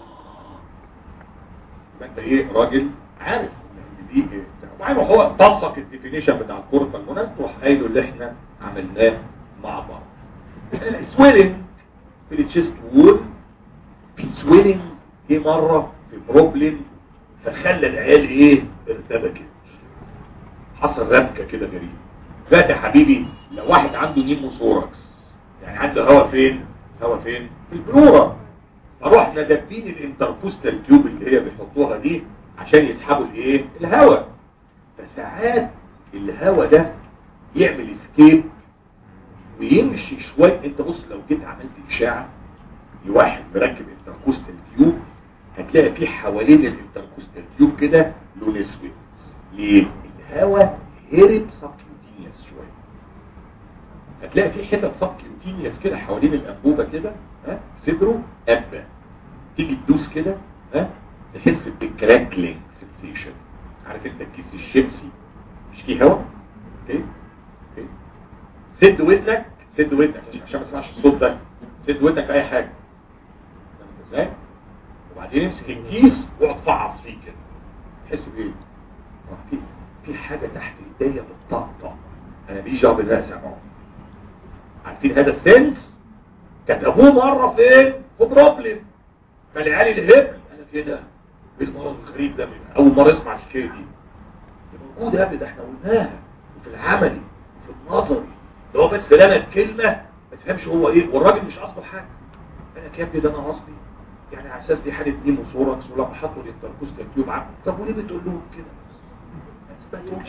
يبقى انت ايه راجل عارف ان دي ايه وبعدين هو بصك الديفينيشن بتاع الكورة المنى تروح قايله اللي احنا عملناه مع بعض سويلنج في التشيست وول في سويلنج جه مره في بروبلم فخلى العيال ايه ارتبكت حصل ربكه كده غريبه فات يا حبيبي لو واحد عنده نيموثوركس يعني عنده هوا فين هوا فين في البلورة فروحنا دابين الانتركوستال تيوب اللي هي بيحطوها دي عشان يسحبوا الايه الهوا فساعات الهوا ده يعمل اسكيب ويمشي شويه انت بص لو جيت عملت اشاعه لواحد مركب انتركوستال تيوب هتلاقي فيه حوالين الانتركوستال تيوب كده لون اسود ليه الهواء هرب سبكيوتينيوس شويه هتلاقي فيه حتت سبكيوتينيوس كده حوالين الانبوبه كده ها صدره ابا تيجي تدوس كده ها تحس بالكراكلينج سنسيشن عارف انت الكيس الشيبسي مش فيه هواء اوكي اوكي سد ودنك سد ودنك عشان ما تسمعش الصوت ده سد ودنك في اي حاجه فاهم ازاي وبعدين امسك الكيس واقعد فعص فيه كده تحس بايه في في حاجه تحت ايديا بتطقطق انا بيجي اقعد الراس اهو عارفين هذا السنس كتبوه مره فين في بروبلم فالعيال الهبل انا كده ايه المرض الغريب ده اول مره اسمع الحكايه دي موجود يا ابني ده احنا قلناها وفي العملي وفي النظري ده هو بس لنا الكلمه ما تفهمش هو ايه والراجل مش قصده حاجه انا يا ابني ده انا قصدي يعني على اساس دي حاله نيموثوركس ولما حطوا الانتركوستال تيوب عم طب وليه بتقول لهم كده ما تقولش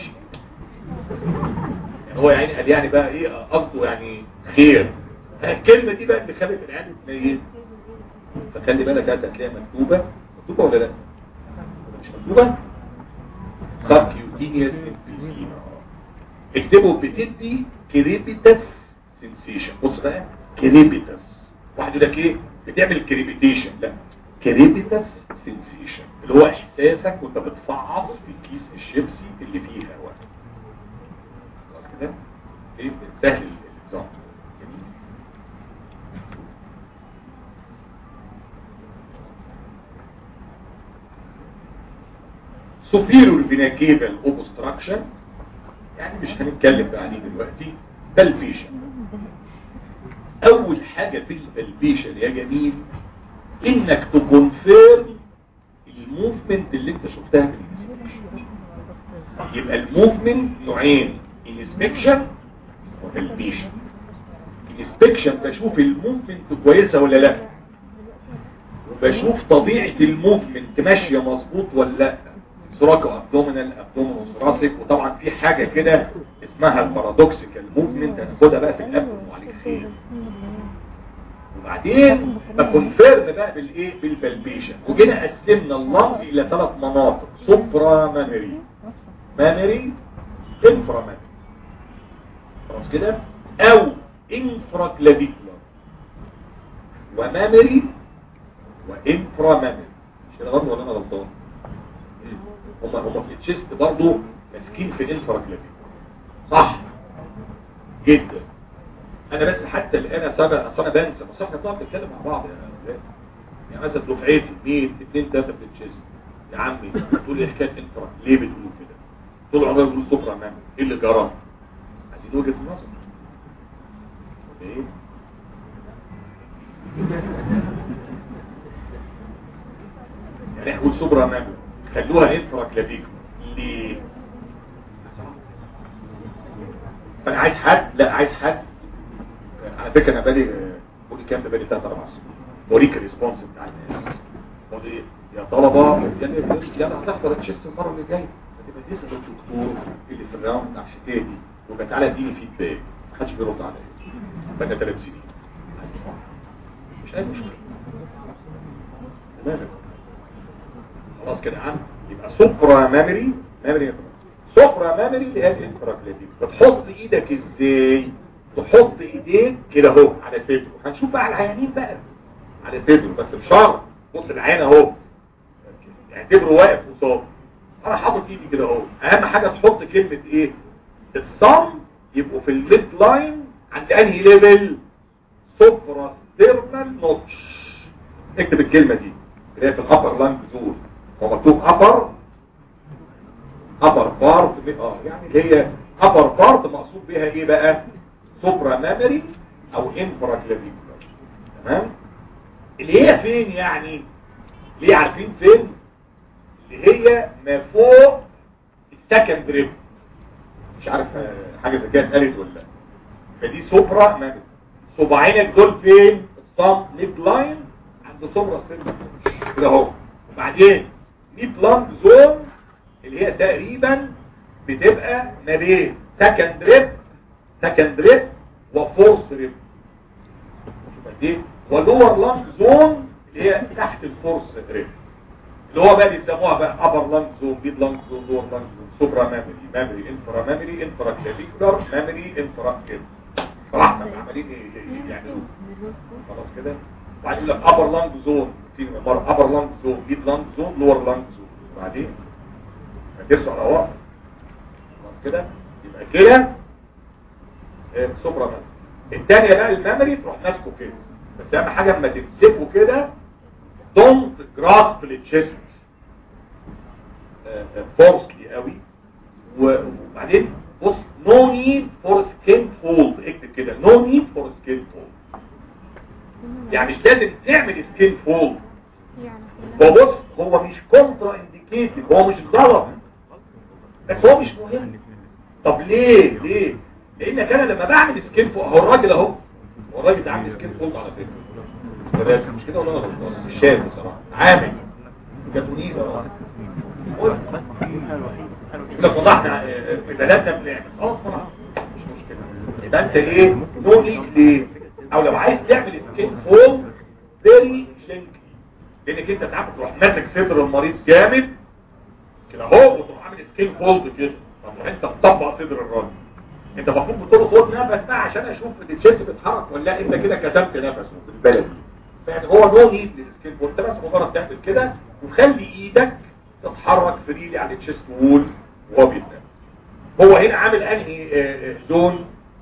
يعني هو يعني قال يعني بقى ايه قصده يعني خير الكلمه دي بقى اللي خلت العيال تميز فخلي بالك هتلاقيها مكتوبه مكتوبه ولا لا مش مكتوبه سبكيوتينيوس انفيزيما اكتبوا بتدي كريبيتس سنسيشن بص بقى كريبيتس واحد يقول لك ايه بتعمل كريبيتيشن لا كريبيتس سنسيشن اللي هو احساسك وانت بتفعص في كيس الشيبسي اللي فيه هواء خلاص كده ايه سهل النظام جميل superior vena cable obstruction يعني مش هنتكلم بقى عليه دلوقتي بلفيشن اول حاجة في البلفيشن يا جميل انك تكونفيرم الموفمنت اللي انت شفتها في الانسبكشن يبقى الموفمنت نوعين انسبكشن وبلفيشن انسبكشن بشوف الموفمنت كويسة ولا لا وبشوف طبيعة الموفمنت ماشية مظبوط ولا لا سراكو ابدومينال ابدومينال ثراسيك وطبعا في حاجة كده اسمها البارادوكسيكال موفمنت هناخدها بقى في الابدوم وعليك خير وبعدين بكونفيرم بقى بالايه بالبلبيشن وجينا قسمنا اللنج الى ثلاث مناطق سوبرا مامري مامري انفرا مامري خلاص كده او انفرا كلافيكولار ومامري وانفرا مامري مش كده برضه ولا انا غلطان هم هم في التشيست برضه ماسكين في انفرا كلافيكولار صح جدا انا بس حتى الان سبق اصل انا بنسى بس احنا طبعا بنتكلم مع بعض يا اولاد يعني مثلا دفعتي 100 2 3 في التشيست يا عمي تقول لي حكايه انفرا ليه بتقولوا كده طول عمرك بتقول سكر امام ايه اللي جرى عايزين وجهه النظر ايه يعني احنا نقول سوبرا امام خلوها انفرا كلافيكو ليه فانا عايز حد لا عايز حد على فكره انا بالي بقولي كام ده بالي 3 4 سنين بوريك الريسبونس بتاع الناس بقول ايه يا طلبه يعني يا انا هتحضر التشيست المره اللي جايه هتبقى تسال الدكتور اللي في الراوند بتاع الحكايه دي ويبقى تعالى اديني فيدباك محدش بيرد عليا بقى ثلاث سنين مش اي مشكله تمام خلاص كده عم يبقى سوبرا مامري مامري سوبرا مامري اللي هي الانفراكليتيك بتحط ايدك ازاي تحط ايديك كده اهو على صدره هنشوف بقى على العيانين بقى على صدره بس بشرط بص العين اهو اعتبره واقف قصاد انا حاطط ايدي كده اهو اهم حاجه تحط كلمه ايه الصم يبقوا في الميد لاين عند انهي ليفل سوبرا ستيرنال نوتش اكتب الكلمه دي اللي هي في الابر لانج زون هو مكتوب ابر ابر بارت اه يعني اللي هي ابر بارت مقصود بيها ايه بقى سوبرا مامري او انفرا كلافيكولار تمام اللي هي فين يعني ليه عارفين فين اللي هي ما فوق السكند ريب مش عارف آه، حاجه زي كده اتقالت ولا لا فدي سوبرا مامري صباعينك دول فين الصم ميد لاين عند سوبرا سيرفس كده اهو وبعدين ميد لانج زون اللي هي تقريبا بتبقى ما بين سكند ريب سكند ريب وفورس ريب شوف قد ايه ولور لانج زون اللي هي تحت الفورس ريب اللي هو بقى بيسموها بقى ابر لانج زون ميد لانج زون لور لانج زون سوبرا مامري مامري انفرا مامري انفرا كلافيكولار مامري انفرا كده صراحه عمالين ي- يعملوا خلاص كده وبعدين يقول لك ابر لانج زون في مره ابر لانج زون ميد لانج زون لور لانج زون وبعدين هترسوا على ورق خلاص كده يبقى كده آه، سوبرا مامري الثانيه بقى المامري تروح ماسكه كده بس اهم حاجه اما تمسكه كده دونت جراسب التشيست فورسلي قوي و- وبعدين بص نو نيد فور سكين فولد اكتب كده نو نيد فور سكين فولد يعني مش لازم تعمل سكين فولد هو بص هو مش كونترا انديكيتد هو مش غلط بس هو مش مهم طب ليه ليه لانك انا لما بعمل سكين فولد هو الراجل اهو هو الراجل ده عامل سكين فولد على فكره بس مش كده ولا انا غلطان مش شايف بصراحه عامل جابونيه ده يقول لك والله احنا في بلدنا بنعمل خلاص خلاص مش مشكله يبقى انت ايه نو نيد ليه او لو عايز تعمل سكين فول فيري جنتلي لانك انت ساعات تروح ماسك صدر المريض جامد كده اهو وتروح عامل سكين فولد كده طب انت مطبق صدر الراجل انت المفروض بتقول له خد نفس بقى عشان اشوف التشيست بيتحرك ولا لا انت كده كتمت نفسه في البلد يعني هو نو نيد للسكين فولد انت بس مجرد تعمل كده وخلي ايدك تتحرك فريلي على التشيست وول وهو بيتنام هو هنا عامل انهي آه، آه، زون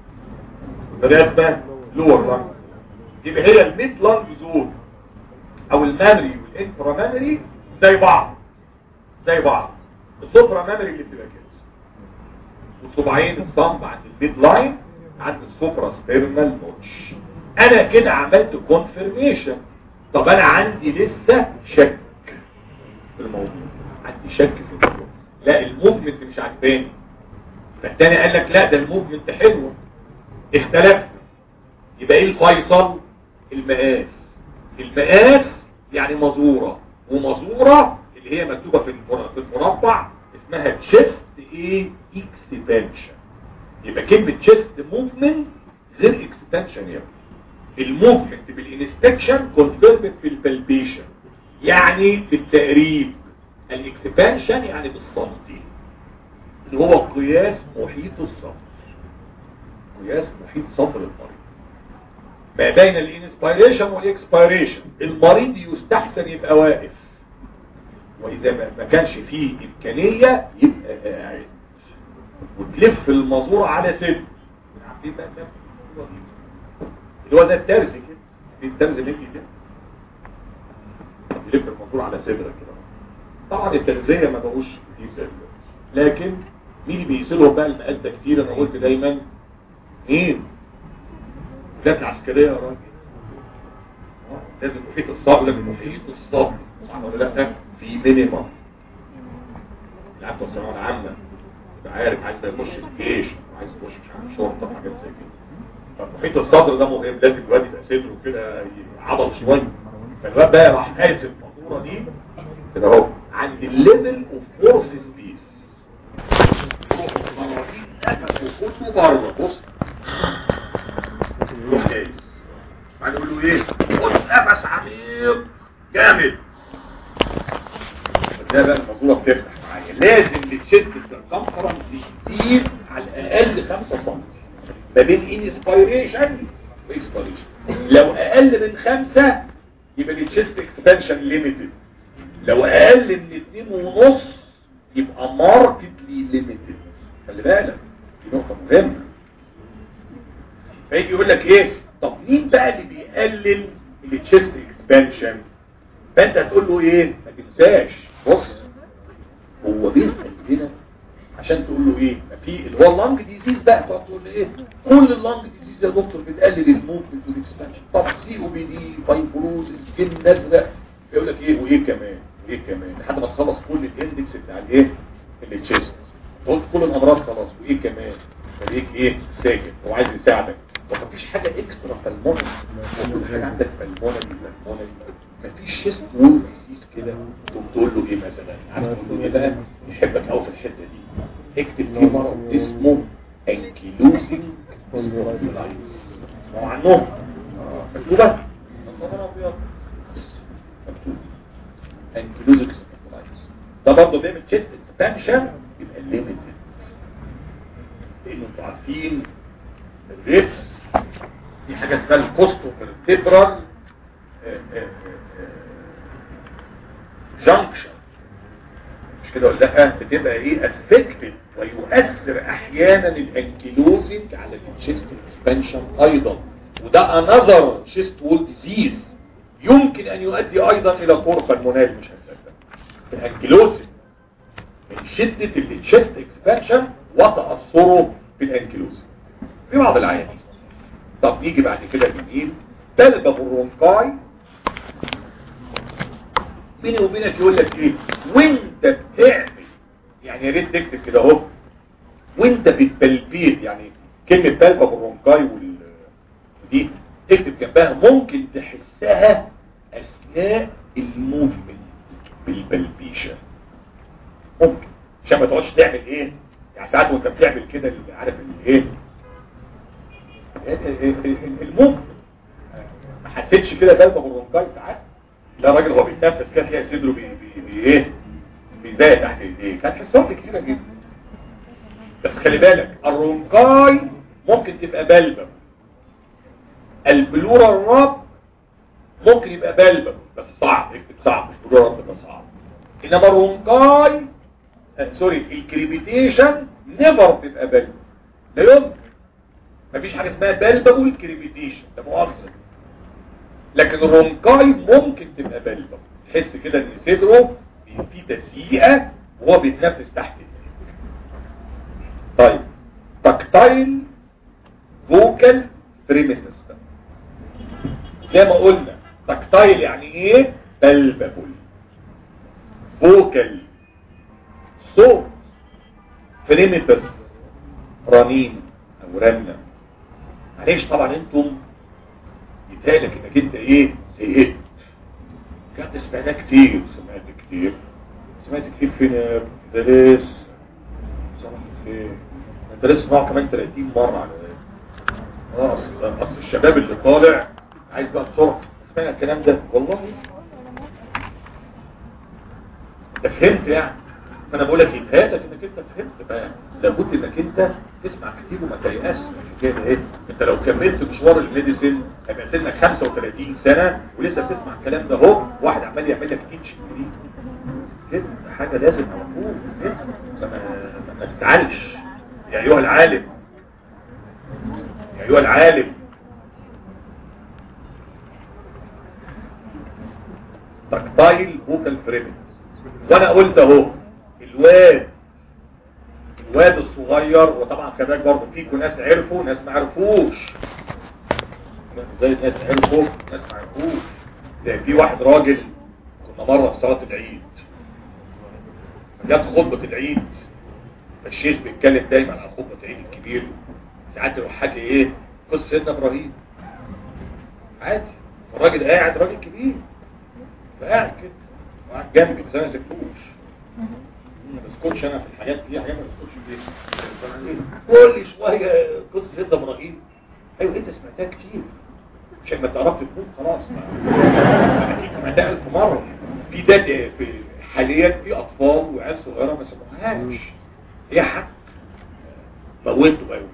بالنسبه لور لانج يبقى هي الميد لانج زون او المامري والانفرا مامري زي بعض زي بعض السوبرا مامري اللي بتبقى كده والصباعين الصمب عند الميد لاين عند السوبرا سبيرمال نوتش انا كده عملت كونفirmation طب انا عندي لسه شك في الموضوع عندي شك في الموضوع لا الموفمنت مش عجباني فالتاني قال لك لا ده الموفمنت حلوه اختلفنا يبقى ايه الفيصل المقاس المقاس يعني مزورة ومزورة اللي هي مكتوبة في المر- في المربع اسمها تشيست ايه اكسبانشن يبقى كلمة تشيست موفمنت غير اكسبانشن يا ابني الموفمنت بالانسبكشن كونفيرمد في البلبيشن يعني في التقريب الاكسبانشن يعني بالسنتي اللي هو قياس محيط الصدر قياس محيط صدر المريض ما بين الانسبيريشن والاكسبيريشن المريض يستحسن يبقى واقف واذا ما- ما كانش فيه امكانية يبقى قاعد وتلف المزور على صدر عارفين بقى ده؟ اللي هو ده الترز كده في الترز اللي كده يلف المزور على صدرك كده طبعا الترزية ما بقوش يسال لكن مين اللي بيسيلهم بقى المقاس ده كتير انا قلت دايما مين الولايات العسكرية يا راجل آه، لازم محيط الصبر لازم محيط الصبر صح ولا لا في مينيمم العبد والثانوية العامة انت عارف عايز يخش الجيش عايز يخش مش عارف شرطه حاجات زي كده فمحيط الصدر ده مهم لازم الواد يبقى صدره كده عضل شويه فالواد بقى راح قاسم الماسوره دي كده اهو عند الليفل اوف فورس سبيس نفس وخده بره بص يروح جايز بعد يقول له ايه خد نفس عميق جامد ده بقى الموضوع بتفتح معايا لازم التشيست الكونفرنس يزيد على الاقل 5 سم ما بين انسبيريشن واكسبيريشن لو اقل من 5 يبقى التشيست اكسبانشن ليميتد لو اقل من 2 ونص يبقى ماركتلي ليميتد خلي بالك دي نقطه مهمه فيجي يقول لك ايه طب مين بقى اللي بيقلل التشيست اكسبانشن فانت هتقول له ايه ما تنساش بص هو بيسأل هنا عشان تقول له ايه ما في اللي هو اللانج ديزيز بقى تقعد تقول له ايه كل اللانج ديزيز يا دكتور بتقلل الموفمنت والاكسبانشن طب سي او بي دي فايبروزس سكين نزله يقول لك ايه وايه كمان وايه كمان لحد ما تخلص كل الاندكس بتاع الايه التشيست قلت كل الامراض خلاص وايه كمان خليك ايه ساكت هو عايز يساعدك ومفيش حاجه اكسترا فالمونري كل حاجه عندك فالمونري فالمونري مفيش شيست وول ديزيز كده تقوم تقول له ايه مثلا عارف تقول له ايه بقى يحبك قوي في الحته دي اكتب في مرض اسمه انكيلوزنج سبونديلايتس اسمعوا عنهم آه، مكتوبه نظام ابيض مكتوب انكيلوزنج سبونديلايتس ده برضه بيعمل تشيست اكسبانشن يبقى ليميتد لانه انتوا عارفين الريبس في حاجه اسمها الكوستو فيرتبرال جنكشن مش كده ولا لا بتبقى ايه افكتد ويؤثر احيانا الانكيلوزنج على الشيست اكسبانشن ايضا وده انذر شيست وول ديزيز يمكن ان يؤدي ايضا الى قرص المنال مش هنصدق الانكيلوزنج من شدة الشيست اكسبانشن وتأثره بالانكيلوزنج في بعض العيانين طب نيجي بعد كده لمين تلبى برونكاي بيني وبينك يقول لك ايه وانت بتعمل يعني يا ريت تكتب كده اهو وانت بتبلبيت يعني كلمه بلبه برونكاي وال دي تكتب جنبها ممكن تحسها اثناء الموفمنت بالبلبيشن ممكن عشان ما تقعدش تعمل ايه يعني ساعات وانت بتعمل كده اللي عارف الايه الموفمنت ما حسيتش كده بلبه برونكاي ساعات لا راجل هو بيتنفس كده تلاقي صدره بي بي بي ايه بيزايد تحت ايديه كانت حساسه كتيره جدا بس خلي بالك الرونكاي ممكن تبقى بلبه البلورا الراب ممكن يبقى بلبه بس صعب اكتب صعب مش بلورا الراب ده صعب انما الرونكاي آه سوري الكريبيتيشن نيفر تبقى بلبه لا يمكن مفيش حاجه اسمها بلبه والكريبيتيشن ده مؤاخذه لكن الرونكاي ممكن تبقى بلبة تحس كده ان صدره في تسيئة وهو بيتنفس تحت ايديه طيب تكتايل فوكال بريميسس زي ما قلنا تكتايل يعني ايه بلبل فوكال صوت بريميتس رنين او رنة معلش طبعا انتم يتهيألك انك انت ايه زهقت كانت سمعناه كتير سمعت كتير سمعت كتير فين يا درس سمعت فين انت لسه معه كمان 30 مرة على ايه اه اصل اصل الشباب اللي طالع عايز بقى بسرعة سمعنا الكلام ده والله انت فهمت يعني فانا بقول لك يتهيألك انك انت فهمت بقى لابد انك انت تسمع كتير وما تيأس مش كده ايه انت لو كملت مشوار الميديسين هيبقى سنك 35 سنة ولسه بتسمع الكلام ده اهو واحد عمال يعمل لك تيتش جديد كده حاجة لازم موجود كده فما ما تزعلش يا ايها العالم يا ايها العالم تكتايل فوكال فريمنج وانا قلت اهو الواد الواد الصغير وطبعا كذلك برضه فيكم ناس عرفوا ناس ما عرفوش زي ناس عرفوا ناس ما عرفوش زي في واحد راجل كنا مرة في صلاة العيد جت خطبة العيد الشيخ بيتكلم دايما عن خطبه العيد الكبير ساعات يروح حكي ايه قصه سيدنا ابراهيم عادي الراجل قاعد راجل كبير فقاعد كده وقاعد جنبي بس انا ما سكتوش ما بسكتش انا في الحاجات دي حاجات ما بسكتش فيها كل شويه قصه سيدنا ابراهيم ايوه انت سمعتها كتير عشان ما تعرفش تموت خلاص ما اكيد سمعتها الف مره في ده في حاليا في اطفال وعيال صغيره ما سمعوهاش هي حق موتوا قوي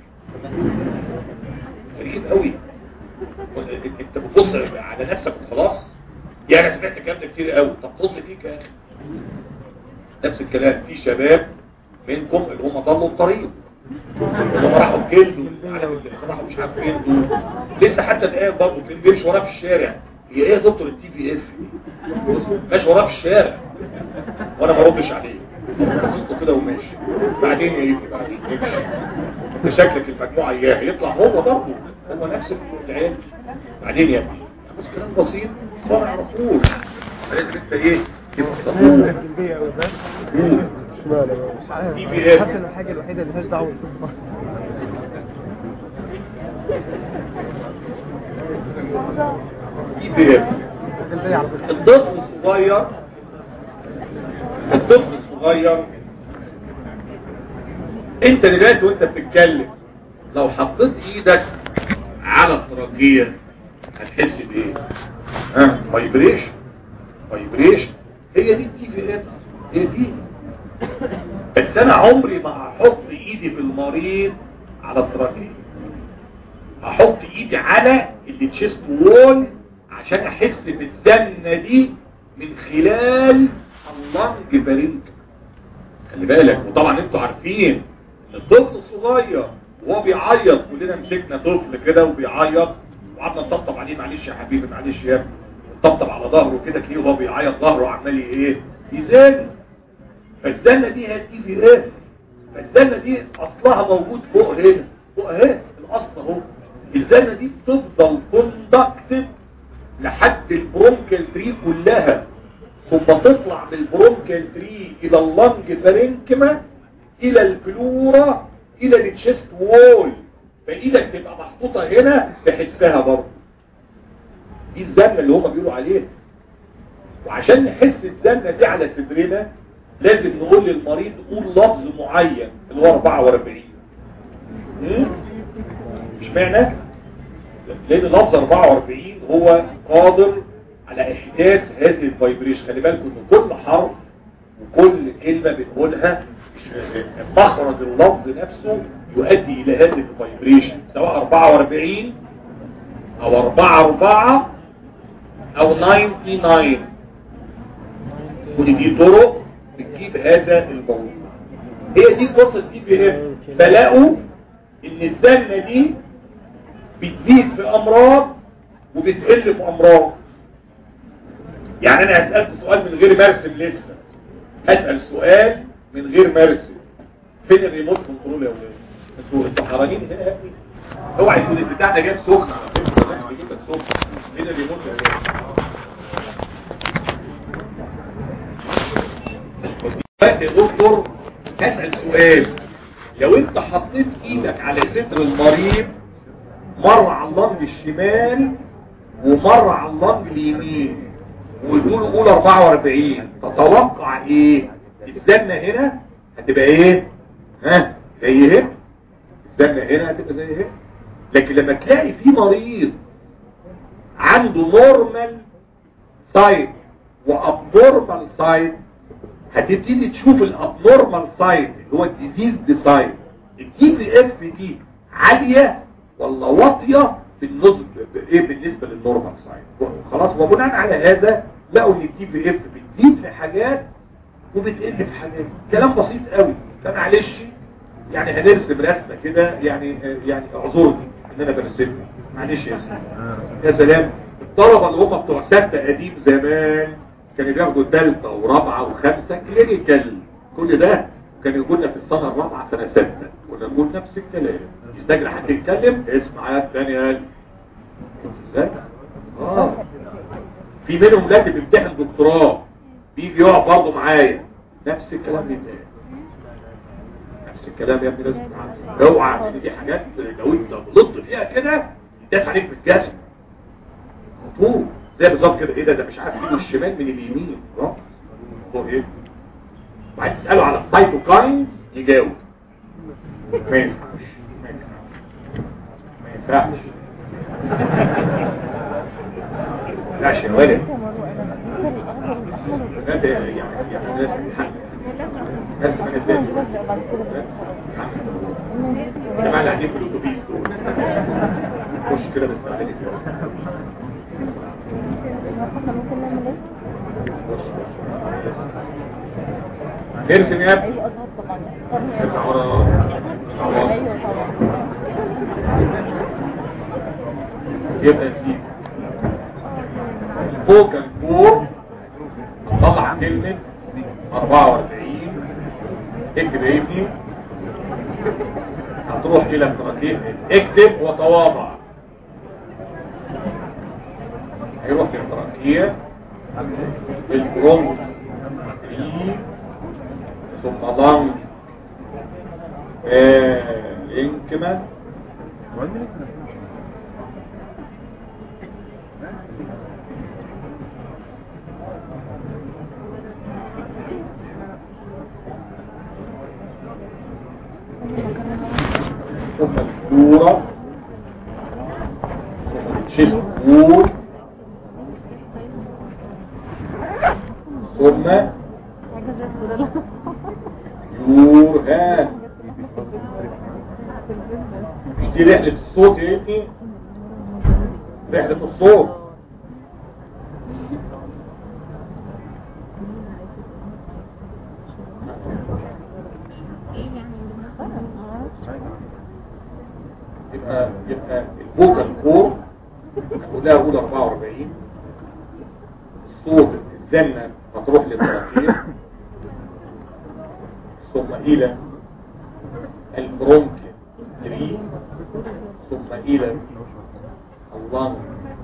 غريب قوي انت بتبص على نفسك وخلاص يا انا سمعت الكلام ده كتير قوي طب بص فيك يا اخي نفس الكلام في شباب منكم اللي هم ضلوا الطريق اللي هم راحوا جلدوا على اللي راحوا مش عارف جلدوا لسه حتى الان برضه كان بيمشي وراه في الشارع هي ايه يا دكتور التي في اف ماشي وراه في الشارع وانا ما ردش عليه بصيته كده وماشي بعدين يا ابني بعدين يمشي انت شكلك المجموعه اياه يطلع هو برضه هو نفس العيال بعدين يا ابني بس كلام بسيط ما يعرفوش لازم انت ايه تبقى صبور دي بي حتى اف الحاجة الوحيدة اللي مالهاش دعوة بالطب. دي بي اف الباقي على فكرة. الطفل الصغير الطفل الصغير انت دلوقتي وانت بتتكلم لو حطيت ايدك على التراكية هتحس بايه ها فايبريشن فايبريشن هي دي التي في اف هي دي بس انا عمري ما هحط ايدي في المريض على التراكية هحط ايدي على اللي تشيست وول عشان احس بالزنة دي من خلال اللنج بارينك خلي بالك وطبعا انتوا عارفين ان الطفل الصغير وهو بيعيط كلنا مسكنا طفل كده وبيعيط وقعدنا نطبطب عليه معلش يا حبيبي معلش يا ابني نطبطب على ظهره كده تلاقيه وهو بيعيط ظهره عمال ايه يزن فالزنه دي هي التي في اف فالزنه دي اصلها موجود فوق هنا فوق اهي الاصل اهو الزنه دي بتفضل كوندكتد لحد البرونكال تري كلها ثم تطلع من البرونكال تري الى اللنج بارينكما الى البلورا الى التشيست وول فايدك تبقى محطوطه هنا تحسها برضه دي الزنه اللي هما بيقولوا عليها وعشان نحس الزنه دي على صدرنا لازم نقول للمريض قول لفظ معين اللي هو 44 مم؟ مش معنى لان لفظ 44 هو قادر على احداث هذه الفايبريشن خلي بالكم ان كل حرف وكل كلمة بنقولها مخرج اللفظ نفسه يؤدي الى هذه الفايبريشن سواء 44 او 44 او 99 كل دي طرق بتجيب هذا الموضوع هي دي قصة دي بي اف فلاقوا ان الزنة دي بتزيد في امراض وبتقل في امراض يعني انا هسألك سؤال من غير مرسم لسه هسأل سؤال من غير مرسم فين الريموت كنترول يا ولاد انتوا انتوا حرانين هنا يا ابني اوعى يكون البتاع ده جاب سخن على فكره ده بيجيب لك سخن فين الريموت يا ولاد دلوقتي يا دكتور هسأل سؤال لو انت حطيت ايدك على صدر المريض مرة على اللنج الشمال ومرة على اللنج اليمين ويقولوا قول 44 تتوقع ايه الزنة هنا هتبقى ايه ها زي هنا الزنة هنا هتبقى زي هنا لكن لما تلاقي في مريض عنده نورمال سايد وابنورمال سايد هتبتدي تشوف الابنورمال سايد اللي هو الديزيز دي سايد الدي بي اف دي عالية ولا واطية بالنسبة ايه بالنسبة للنورمال سايد خلاص وبناء على هذا لقوا ان الدي بي اف بتزيد في حاجات وبتقل في حاجات كلام بسيط قوي فمعلش يعني هنرسم رسمة كده يعني يعني اعذرني ان انا برسمها معلش يا سلام يا سلام الطلبة اللي هم بتوع ستة قديم زمان كانوا بياخدوا ثالثة ورابعة وخمسة كلينيكال كل ده كان يقولنا في السنة الرابعة سنة ستة كنا نقول نفس الكلام يستجري حد يتكلم اسمع يا دانيال ازاي؟ اه في منهم ولاد بيمتحن دكتوراه بيجي يقعد برضه معايا نفس الكلام بيتقال نفس نفس الكلام يا ابني لازم تعرف اوعى ان دي حاجات لو انت غلطت فيها كده يداس عليك بالجزم طول زي بالظبط كده ايه ده ده مش عارف ايده الشمال من اليمين اه هو ايه وبعدين تساله على السايتوكاينز يجاوب ما ينفعش ما ينفعش ما ينفعش لا يا ولد ده يعني يعني لازم يتحقق. لازم يتحقق. الجماعة اللي قاعدين في الاتوبيس دول خش كده مستعجلين ارسم يا ابني ارجع ورا ارجع ورا. يبقى نسيب فوق الفوق طبعا كلمة 44 اكتب يا ابني هتروح الى التراكيب اكتب وتواضع هيروح للتراكية البرونك ثم ضم الانكمة ثم الدورة ثم الشيست وول ثم يورهان مش دي رحلة الصوت يا ابني رحلة الصوت يبقى يبقى الفوكال كور هنقولها اقول 44 الصوت الزنة هتروح للتراكيب ثم الى البرونكي 3 ثم الى اللنج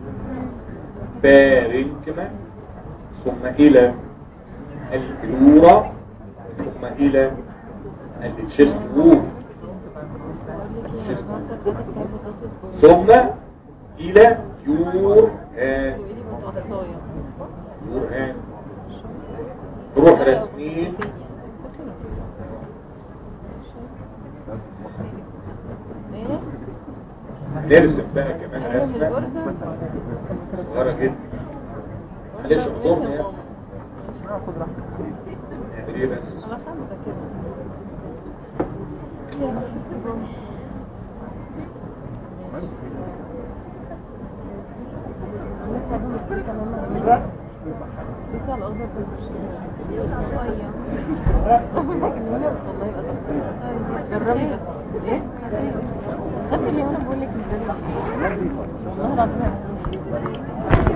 بارنكما ثم الى البلورا ثم الى التشست وول ثم الى يور هان يور هان روح رسمين نرسم بقى كمان رسمة صغيرة جدا معلش اعذرنا يا نعمل ايه بس جربي بس ايه خدت اللي انا بقول لك والله العظيم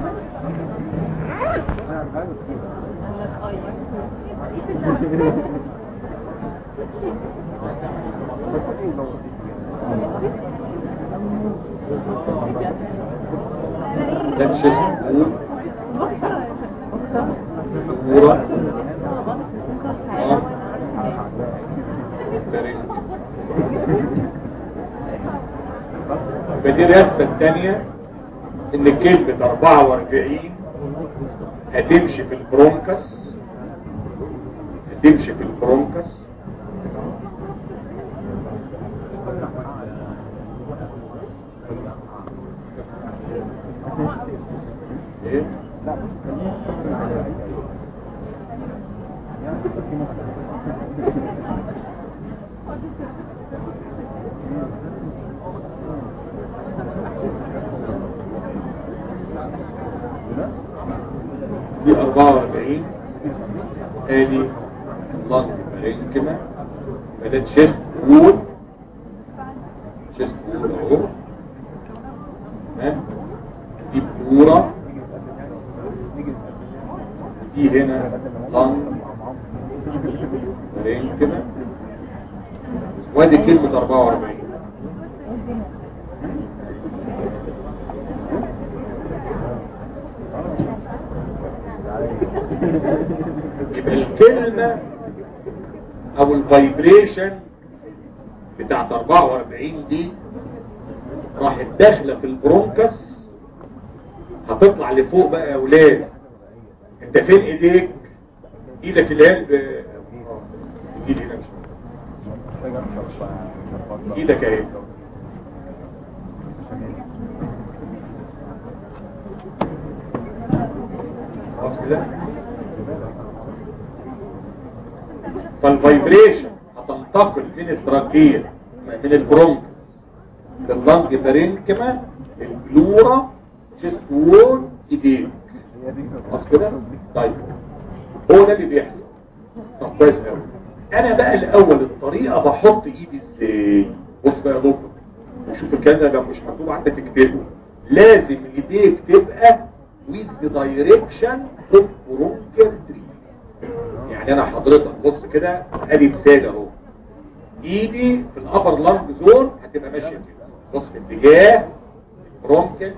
ده الشيست وول صورة فدي الرسمة الثانية ان كلمة 44 هتمشي في البرونكس هتمشي في البرونكس ايه دي 44 ادي لنج بارينكما فده تشيست وول تشيست وول اهو تمام دي بلورا دي هنا لنج بارينكما وادي كلمة 44 يبقى الكلمة او الفايبريشن بتاعت 44 دي راحت داخله في البرونكس هتطلع لفوق بقى يا ولاد انت فين ايديك ايدك اللي هي ب- ايدي هنا مش- ايدك اهي خلاص كده فالفايبريشن هتنتقل من التراكية من البرونكس لللنج بارينكما البلورا تشيست وول ايدين خلاص كده طيب هو ده اللي بيحصل طب كويس قوي انا بقى الاول الطريقه بحط ايدي ازاي بص بقى يا دكتور وشوف الكلام ده لو مش مكتوب عندك اكتبه لازم ايديك تبقى with the direction of bronchial tree يعني انا حضرتك بص كده ادي مثال اهو ايدي في الابر لانج زون هتبقى ماشيه كده بص في اتجاه برونكال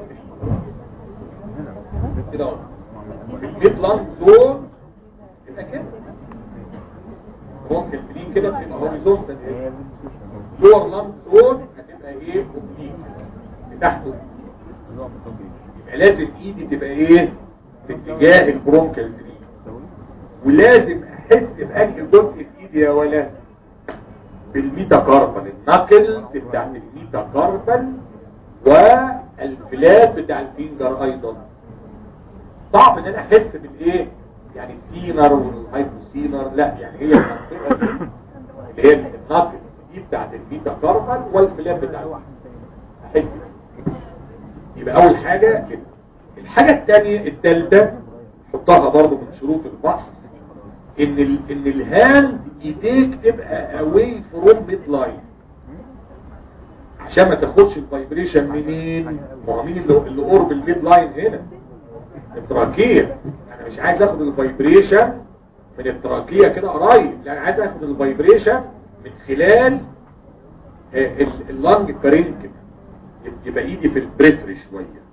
كده اهو في الميد لانج زون تبقى كده برونكال برين كده بتبقى هوريزونتال لور لانج زون هتبقى ايه اوبليك لتحته يبقى لازم ايدي تبقى ايه في اتجاه البرونكال برين ولازم احس بأنهي جزء في ايدي يا ولد بالميتاكاربال النقل بتاع الميتاكاربال والفلاب بتاع الفينجر ايضا صعب ان انا احس بالايه يعني السينر والهايبوسينر لا يعني هي المنطقه دي اللي هي النقل دي بتاعت الميتاكاربال والفلاب بتاع احس بيها. يبقى اول حاجه كده الحاجه الثانيه الثالثه حطها برضو من شروط البحث ان ال ان الهاند ايديك تبقى اواي فروم ميد لاين عشان ما تاخدش الفايبريشن منين ما هو مين اللي اللي قرب الميد لاين هنا التراكيه انا مش عايز اخد الفايبريشن من التراكيه كده قريب لا انا عايز اخد الفايبريشن من خلال آه، ال- اللنج بارينكم يبقى ايدي في البريفري شويه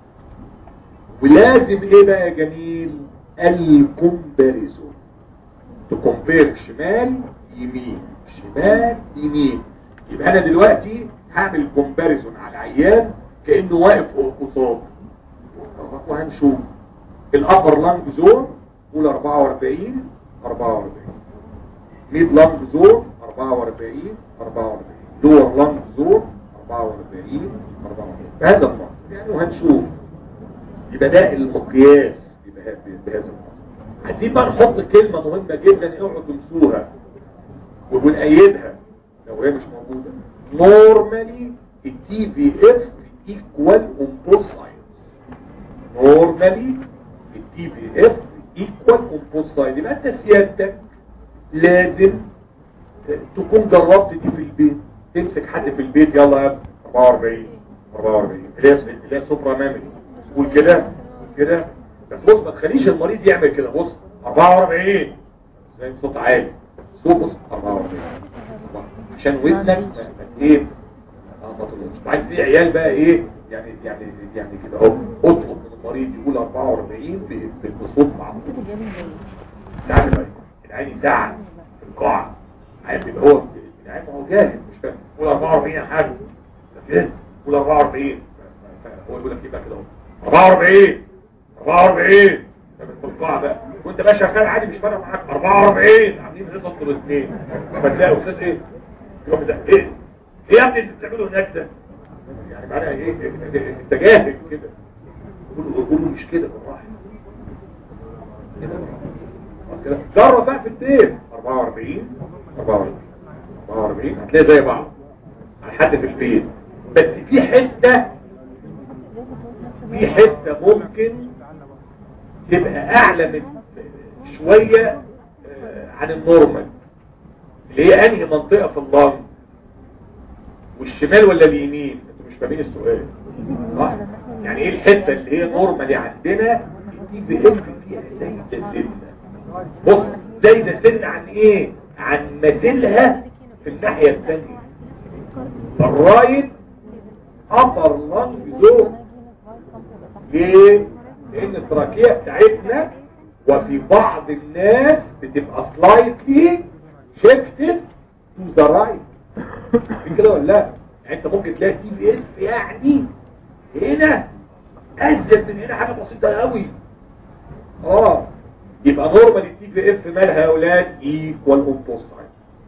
ولازم ايه بقى يا جميل الكومباريزون تكمبير شمال يمين شمال يمين يبقى انا دلوقتي هعمل كومباريزون على العيان كانه واقف قصاد وهنشوف الابر لانج زون قول 44 44 ميد لانج زون 44 44 لور لانج زون 44 44 بهذا النص يعني وهنشوف يبقى ده المقياس يبقى بهذا النص عايزين بقى نحط كلمة مهمة جدا اوعوا تنسوها ونأيدها لو هي مش موجودة normally التي في اف equal on both sides normally التي في اف equal on both sides يبقى انت سيادتك لازم تكون جربت دي في البيت تمسك حد في البيت يلا يا ابني 44 44 اللي هي اللي هي سوبرا مامري قول كده كده بس بص ما تخليش المريض يعمل كده بص 44 زي صوت عالي صوت بص 44 عشان ودنك ما- ما- ايه اه ما تطلعش بعد في عيال بقى ايه يعني يعني يعني كده اهو اطلب من المريض يقول 44 ب- ب- بصوت معقول كده جامد زي ساعات العين العين يزعل في القاعة عايز يبقى هو العين هو جاهل مش فاهم قول 44 يا حاج فين قول 44 هو يقول لك يبقى كده اهو 44 44 طب في القاعة بقى وانت بقى شغال عادي مش فارق معاك 44 عاملين رضا الاثنين فتلاقي استاذ ايه يروح ده ايه ايه يا ابني اللي بتعمله هناك ده يعني معناها ايه انت جاهل كده قول قول مش كده بالراحه كده جرب بقى في البيت 44 44 44 هتلاقي زي بعض على حد في البيت بس في حتة في حتة ممكن تبقى اعلى من شوية آه، عن النورمال اللي هي انهي منطقة في اللنج والشمال ولا اليمين انتوا مش فاهمين السؤال صح يعني ايه الحتة اللي هي نورمالي عندنا دي بيقف فيها زي سنة بص زي ده سن عن ايه عن مثلها في الناحية الثانية الرايت upper lung zone ليه لان التراكية بتاعتنا وفي بعض الناس بتبقى slightly shifted to the right في كده ولا لا يعني انت ممكن تلاقي تي بي اف يعني هنا ازيد من هنا حاجه بسيطه قوي اه يبقى نورمال التي بي اف مالها يا اولاد ايكوال اوبوسايد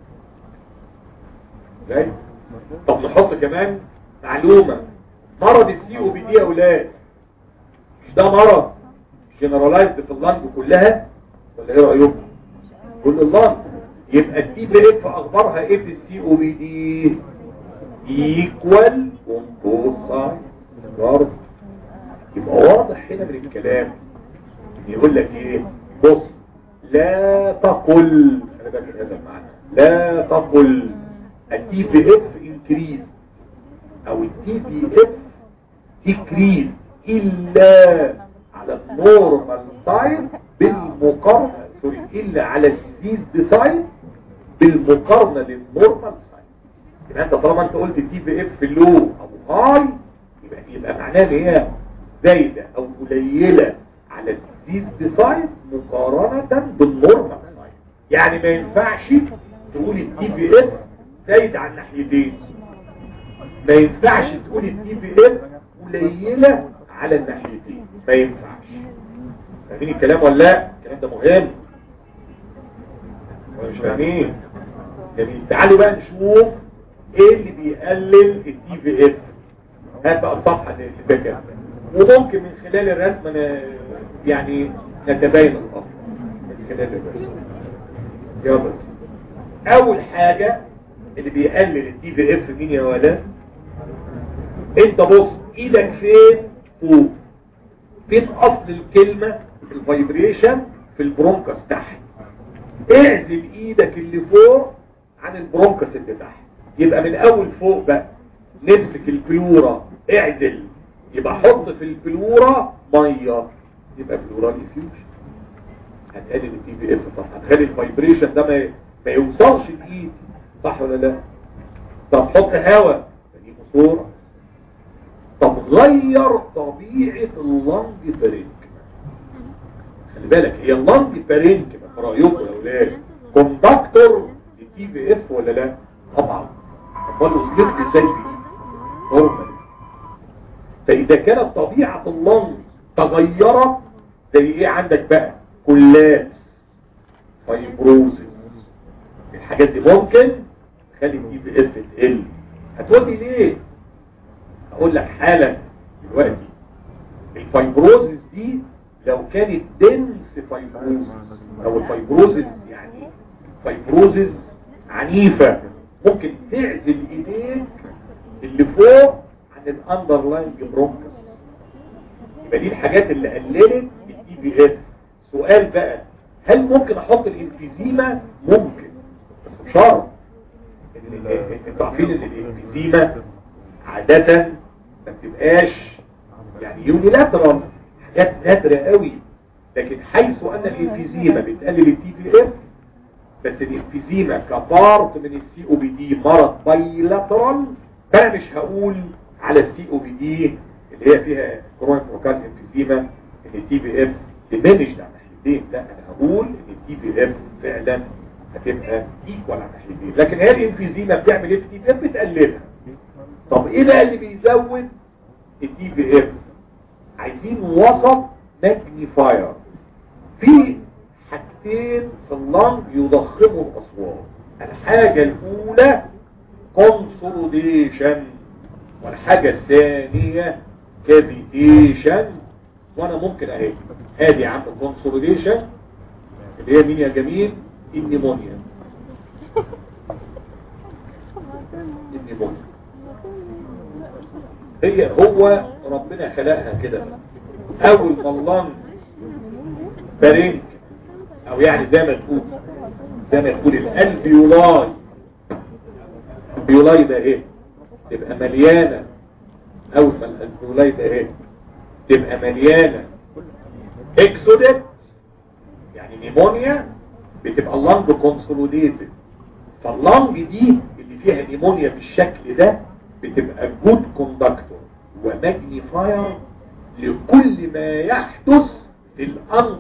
ازاي طب نحط كمان معلومه مرض السي او بي دي يا اولاد مش ده مرض جنرالايزد في اللنج كلها ولا ايه رايكم كل اللنج يبقى التي بي اف اخبارها ايه في السي او بي دي ايكوال اوبوسايد برضه يبقى واضح هنا من الكلام ان يقول لك ايه بص لا تقل انا بكتب هذا المعنى لا تقل التي بي اف انكريز او التي بي اف ديكريز الا على النورمال سايد بالمقارنه سوري الا على الديزيز سايد بالمقارنه للنورمال سايد يبقى انت طالما انت قلت التي بي اف لو او هاي يبقى يبقى معناها ان هي زايده او قليله على الديزيز سايد مقارنه بالنورمال سايد يعني ما ينفعش تقول التي بي اف زايد عن ناحيتين ما ينفعش تقول التي بي اف قليله على الناحيتين ما ينفعش فاهمين الكلام ولا لا الكلام ده مهم ولا مش فاهمين جميل تعالوا بقى نشوف ايه اللي بيقلل التي بي اف هات بقى الصفحه اللي فاتت وممكن من خلال الرسم أنا يعني نتبين الامر من خلال الرسم يلا اول حاجه اللي بيقلل التي بي اف مين يا ولد انت بص ايدك فين فوق فين اصل الكلمة الفايبريشن في البرونكس تحت اعزل ايدك اللي فوق عن البرونكس اللي تحت يبقى من اول فوق بقى نمسك البلورا اعزل يبقى حط في البلورا ميه يبقى بلورا ديفيوجن هتقلل التي بي اف طب هتخلي الفايبريشن ده ما ما يوصلش الايد صح ولا لا طب حط هواء دي صوره طب غير طبيعة اللنج بارينك خلي بالك هي اللنج بارينك في رأيكم يا اولاد كوندكتور للتي في اف ولا لا طبعا امال وصلت لي ازاي دي نورمال فاذا كانت طبيعة اللنج تغيرت زي ايه عندك بقى كلابس فايبروزس الحاجات دي ممكن تخلي التي في اف تقل هتودي ليه اقول لك حالا دلوقتي الفايبروزس دي لو كانت دنس فايبروزس او الفايبروزس يعني فايبروزس عنيفة ممكن تعزل ايديك اللي فوق عن الاندرلاينج برونكس يبقى دي الحاجات اللي قللت الدي بي اس سؤال بقى هل ممكن احط الانفيزيما ممكن بس بشرط انتوا عارفين ان الانفيزيما عادة ما بتبقاش يعني يونيلاترال حاجات نادرة قوي لكن حيث ان الانفيزيما بتقلل التي بي اف بس الانفيزيما كبارت من السي او بي دي مرض بايلاترال فانا مش هقول على السي او بي دي اللي هي فيها كرونيك بروكاز انفيزيما ان التي بي اف ديمينشد على ناحيتين لا انا هقول ان التي بي اف فعلا هتبقى ايكوال على ناحيتين لكن هي الانفيزيما بتعمل ايه في التي بي اف بتقللها طب ايه بقى اللي بيزود الدي في اف عايزين وسط ماجنيفاير في حاجتين في اللنج يضخموا الاصوات الحاجة الاولى كونسوليديشن والحاجة الثانية كافيتيشن وانا ممكن اهي ادي عند الكونسوليديشن اللي هي مين يا جميل النيمونيا النيمونيا هي هو ربنا خلقها كده اول ما اللنج بارينك او يعني زي ما تقول زي ما تقول الالفيولاي الالفيولاي ده ايه تبقى مليانة اول ما الالفيولاي ده ايه تبقى مليانة اكسودت يعني نيمونيا بتبقى اللنج كونسوليديتد فاللنج دي اللي فيها نيمونيا بالشكل ده بتبقى جود كوندكتور وماجنيفاير لكل ما يحدث في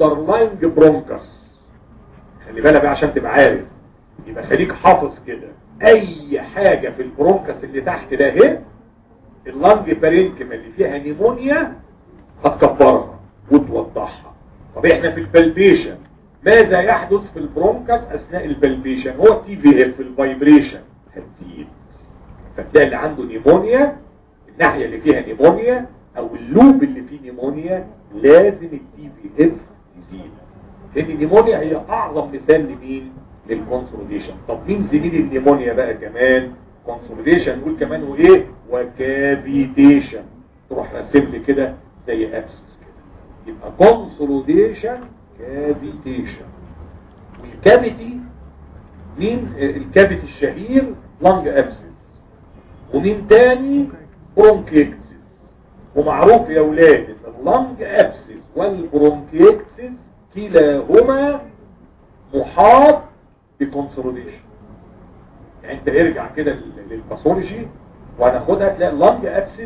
الاندرلاينج برونكس خلي بالك بقى عشان تبقى عارف يبقى خليك حافظ كده اي حاجة في البرونكس اللي تحت ده اهي اللنج بارينكما اللي فيها نيمونيا هتكبرها وتوضحها طب احنا في البلبيشن ماذا يحدث في البرونكس اثناء البلبيشن هو التي في اف الفايبريشن هتزيد فتلاقي اللي عنده نيمونيا الناحية اللي فيها نيمونيا او اللوب اللي فيه نيمونيا لازم التي في اف يزيد لان النيمونيا هي اعظم مثال لمين للكونسوليديشن طب مين زميل النيمونيا بقى كمان كونسوليديشن نقول كمان وايه وكافيتيشن تروح راسم لي كده زي ابسس كده يبقى كونسوليديشن كافيتيشن والكافيتي مين آه، الكافيتي الشهير لانج ابسس ومين تاني برونكيكسس ومعروف يا ولاد ان اللنج ابسس والبرونكيكسس كلاهما محاط بكونسوليديشن يعني انت ارجع كده لل- للباثولوجي وهناخدها تلاقي اللنج ابسس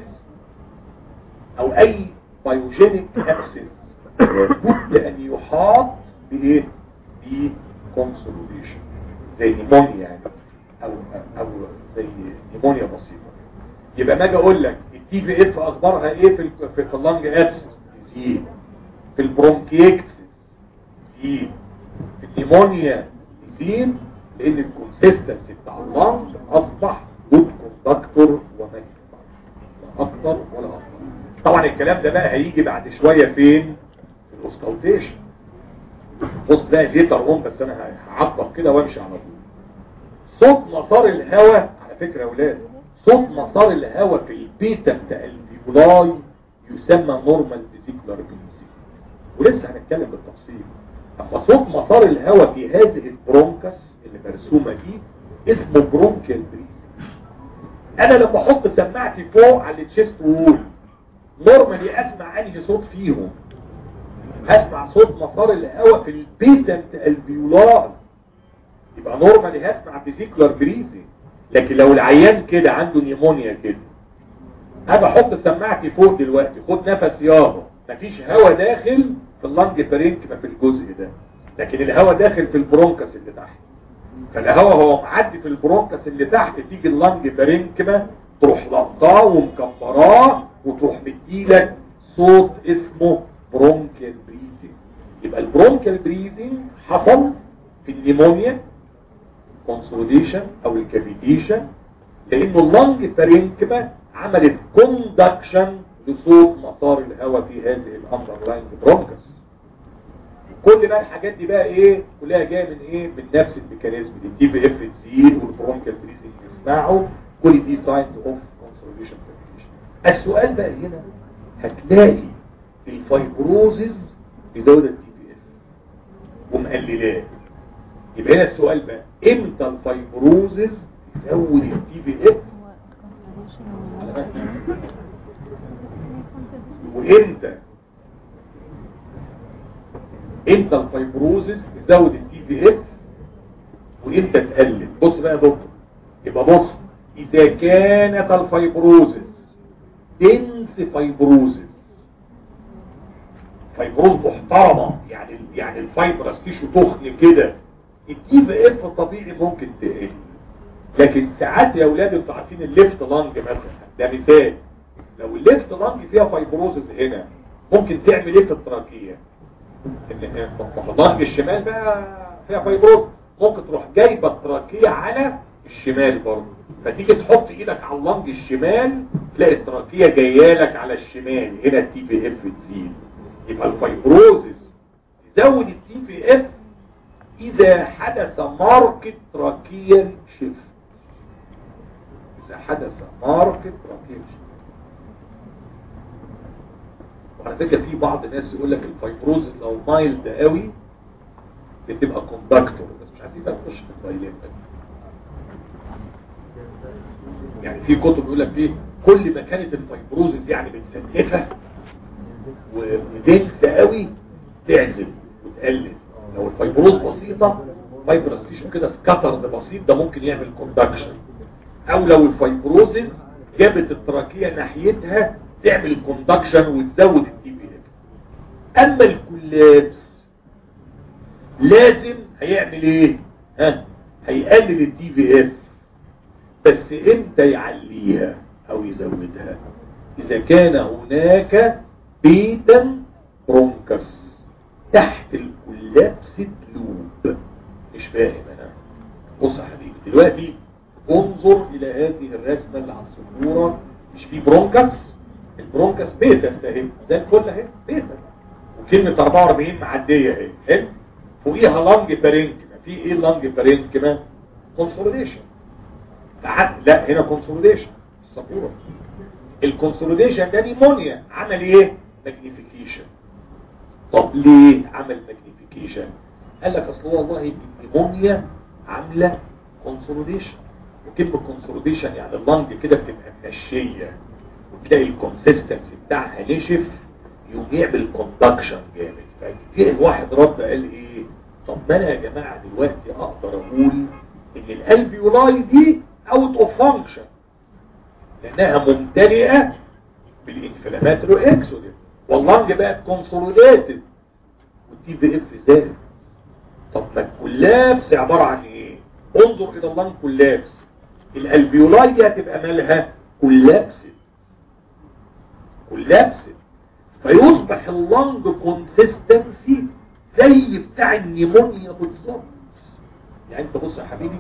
او اي بايوجينيك ابسس لابد ان يحاط بايه بكونسوليديشن زي نيمونيا يعني او او زي نيمونيا بسيطه يبقى ما اجي اقول لك التي في اف اخبارها ايه في ال- في اللنج ابسس يزيد في البرونكيكتس يزيد في النيمونيا يزيد لان الكونسيستنسي بتاع اللنج اصبح جود كوندكتور وما ينفع لا اكتر ولا اكتر طبعا الكلام ده بقى هيجي بعد شويه فين في الاوسكالتيشن بص بقى ليتر اون بس انا هعطف كده وامشي على طول صوت مسار الهواء على فكره يا اولاد صوت مسار الهواء في البيتا بتاع الفيبولاي يسمى نورمال فيزيكولار بنسي ولسه هنتكلم بالتفصيل اما صوت مسار الهواء في هذه البرونكس اللي مرسومه دي اسمه برونكيال بريز انا لما احط سماعتي فوق على التشيست وول نورمالي اسمع انهي صوت فيهم هسمع صوت مسار الهواء في البيتا بتاع الفيولاي يبقى نورمالي هسمع فيزيكولار بريزنج لكن لو العيان كده عنده نيمونيا كده اجي احط سماعتي فوق دلوقتي خد نفس يابا مفيش هواء داخل في اللنج بارينكما في الجزء ده لكن الهواء داخل في البرونكس اللي تحت فالهواء هو معدي في البرونكس اللي تحت تيجي اللنج بارينكما تروح لقطاه ومكبراه وتروح مديلك صوت اسمه برونكال بريزنج يبقى البرونكال بريزنج حصل في النيمونيا كونسوليديشن او الكافيتيشن لانه اللنج بارينكما عملت كوندكشن لصوت مسار الهواء في هذه الاندرلاين برونكس كل بقى الحاجات دي بقى ايه كلها جايه من ايه من نفس الميكانيزم دي التي في اف تزيد والبرونكال بريزنج تسمعه كل دي ساينز اوف كونسوليديشن السؤال بقى هنا هتلاقي الفايبروزز بيزود التي في اف ومقللاه يبقى هنا السؤال بقى امتى الفايبروزز يزود التي في اف وامتى امتى الفايبروزز يزود التي في اف وامتى تقلل بص بقى يا دكتور يبقى بص اذا كانت الفايبروزز دنس فايبروزز فايبروز محترمه يعني يعني الفايبرس تيشو تخن كده التي في اف طبيعي ممكن تقل لكن ساعات يا اولاد انتوا عارفين الليفت لانج مثلا ده مثال لو الليفت لانج فيها فايبروزز هنا ممكن تعمل ايه في التراكيه ان اللانج الشمال بقى فيها فايبروز ممكن تروح جايبه التراكيه على الشمال برضه فتيجي تحط ايدك على اللانج الشمال تلاقي التراكيه جايه لك على الشمال هنا التي في اف تزيد يبقى الفايبروزز تزود التي في اف اذا حدث ماركت تراكيا شيفت إذا حدث ماركت رقيق وعلى فكرة في بعض الناس يقول لك الفايبروز لو مايلد قوي بتبقى كوندكتور بس مش عايزين بقى نخش في الدايلين يعني في كتب يقول لك ايه كل ما كانت الفايبروزز يعني متسلفة ودنسة قوي تعزل وتقلل لو الفايبروز بسيطة فايبرس تيشو كده سكاترد بسيط ده ممكن يعمل كوندكشن او لو الفايبروزز جابت التراكية ناحيتها تعمل كوندكشن وتزود التي بي اف اما الكولابس لازم هيعمل ايه ها هيقلل التي في اف بس امتى يعليها او يزودها اذا كان هناك بيتا برونكس تحت الكولابس لوب مش فاهم انا بص يا حبيبي دلوقتي انظر الى هذه الرسمه اللي على السبوره مش في برونكس البرونكس بيتا اهي زي الفل اهي بيتا وكلمه 44 معديه اهي حلو فوقيها لانج بارينكما في ايه لانج بارينكما كونسوليديشن لا هنا كونسوليديشن السبوره الكونسوليديشن ده نيمونيا عمل ايه ماجنيفيكيشن طب ليه عمل ماجنيفيكيشن قال لك اصل هو والله النيمونيا عامله كونسوليديشن وكلمه كونسوليديشن يعني اللنج كده بتبقى منشيه وتلاقي الكونسيستنسي بتاعها نشف يقوم يعمل كوندكشن جامد فجه واحد رد قال ايه طب ما انا يا جماعه دلوقتي اقدر اقول ان الالفيولاي دي اوت اوف فانكشن لانها ممتلئه بالانفلاماتوري اكسودين واللنج بقت كونسوليديتد والتي في اف زاد طب ما الكولابس عباره عن ايه انظر الى اللنج كولابس الالفيولاي دي هتبقى مالها كولابسد كولابسد فيصبح اللنج كونسيستنسي زي بتاع النيمونيا بالظبط يعني انت بص يا حبيبي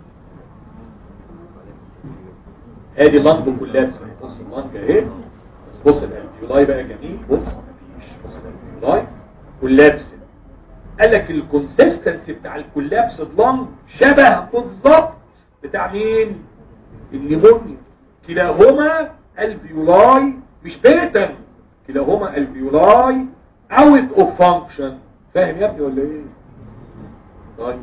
ادي لنج كولابس بص اللنج اهي بس بص الالفيولاي بقى جميل بص مفيش بص الالفيولاي كولابس قال لك الكونسيستنسي بتاع الكولابس لنج شبه بالظبط بتاع مين النيمونيا كلاهما الفيولاي مش بيتا كلاهما الفيولاي اوت اوف فانكشن فاهم يا ابني ولا ايه طيب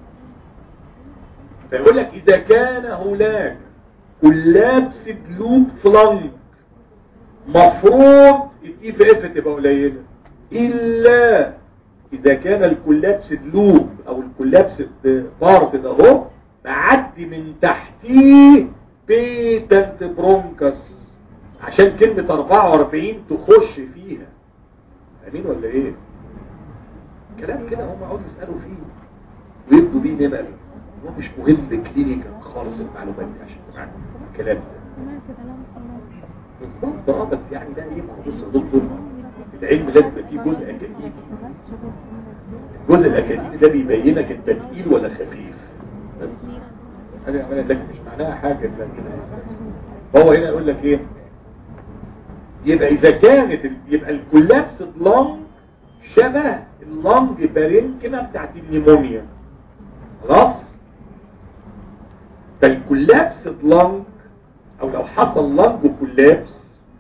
فيقول لك اذا كان هناك كولابس لوب فلانج مفروض التي في اف تبقى قليله الا اذا كان الكولابس لوب او الكولابس بارت ده اهو معدي من تحتيه بيتنت برونكس عشان كلمة 44 تخش فيها امين ولا ايه كلام كده هم عاوز يسألوا فيه ويبدوا بيه نمر هو مش مهم كلينيكال خالص المعلومات دي عشان تبقى الكلام ده بالظبط اه بس يعني ده ايه بص يا دكتور العلم لازم يبقى فيه جزء اكاديمي الجزء الاكاديمي ده بيبينك انت تقيل ولا خفيف بس هذه عمليه لكن مش معناها حاجه كده هو هنا يقول لك ايه يبقى اذا كانت ال- يبقى الكولابس لونج شبه اللونج بارينكما بتاعت النيمونيا خلاص فالكولابس لونج او لو حصل لونج كولابس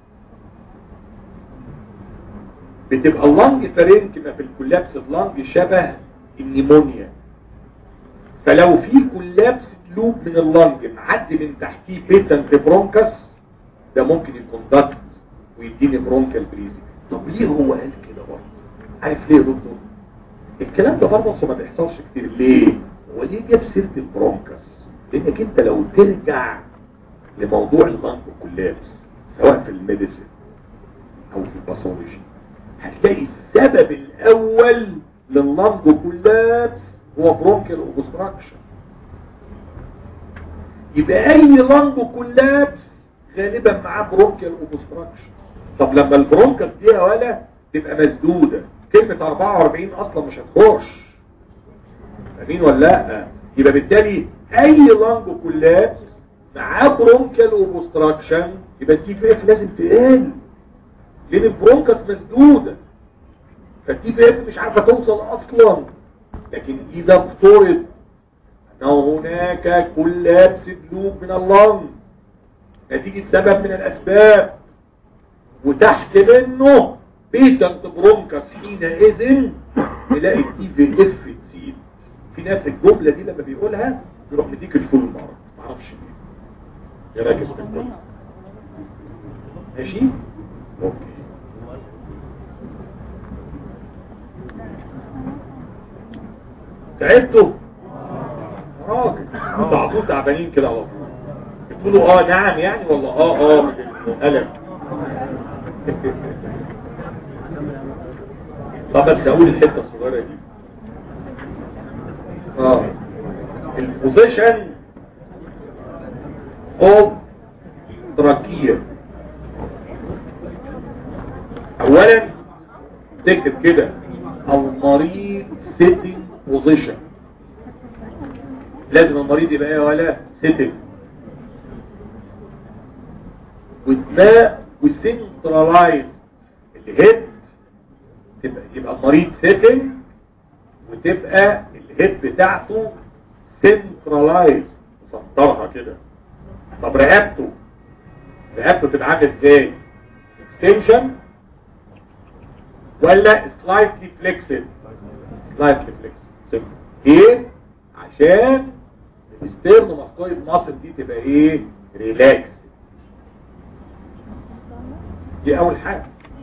بتبقى اللونج بارينكما في الكولابس لونج شبه النيمونيا فلو في كولابس لوب من اللنج معدي من تحتيه بيتنت برونكس ده ممكن يكون ضغط ويديني برونكال بريزي طب ليه هو قال كده برضه عارف ليه يا دكتور الكلام ده برضه أصلاً ما بيحصلش كتير ليه هو ليه جاب سيره البرونكس لانك انت لو ترجع لموضوع اللنج كولابس سواء في الميديسين او في الباثولوجي هتلاقي السبب الاول لللنج كولابس هو برونكال اوبستراكشن يبقى اي لنج كولابس غالبا معاه برونكال اوبستراكشن طب لما البرونكال دي يا ولا تبقى مسدوده كلمه 44 اصلا مش هتخش امين ولا لا يبقى بالتالي اي لنج كولابس معاه برونكال اوبستراكشن يبقى التي في اف لازم تقل لان البرونكس مسدوده فالتي في اف مش عارفه توصل اصلا لكن اذا افترض انه هناك كولابس لوب من اللنج نتيجة سبب من الاسباب وتحت منه بيتنت برونكس حينئذ نلاقي التي في اف تزيد في ناس الجملة دي لما بيقولها يروح مديك الفول مرة معرفش ليه يركز في الجملة ماشي اوكي تعبتوا راجل انتوا على طول تعبانين كده على طول بتقولوا اه نعم يعني ولا اه اه من الالم طب بس اقول الحته الصغيره دي اه البوزيشن of trachea اولا تكتب كده المريض sitting position لازم المريض يبقى ايه ولا sitting وتبقى وسنترلايز الهيد تبقى يبقى المريض sitting وتبقى الهيد بتاعته سنترلايز مسطرها كده طب رقبته رقبته تبقى عامله ازاي اكستنشن ولا سلايتلي فليكسد سلايتلي فليكسد ايه عشان الستيرنوماستويد ماسل دي تبقى ايه ريلاكس دي اول حاجه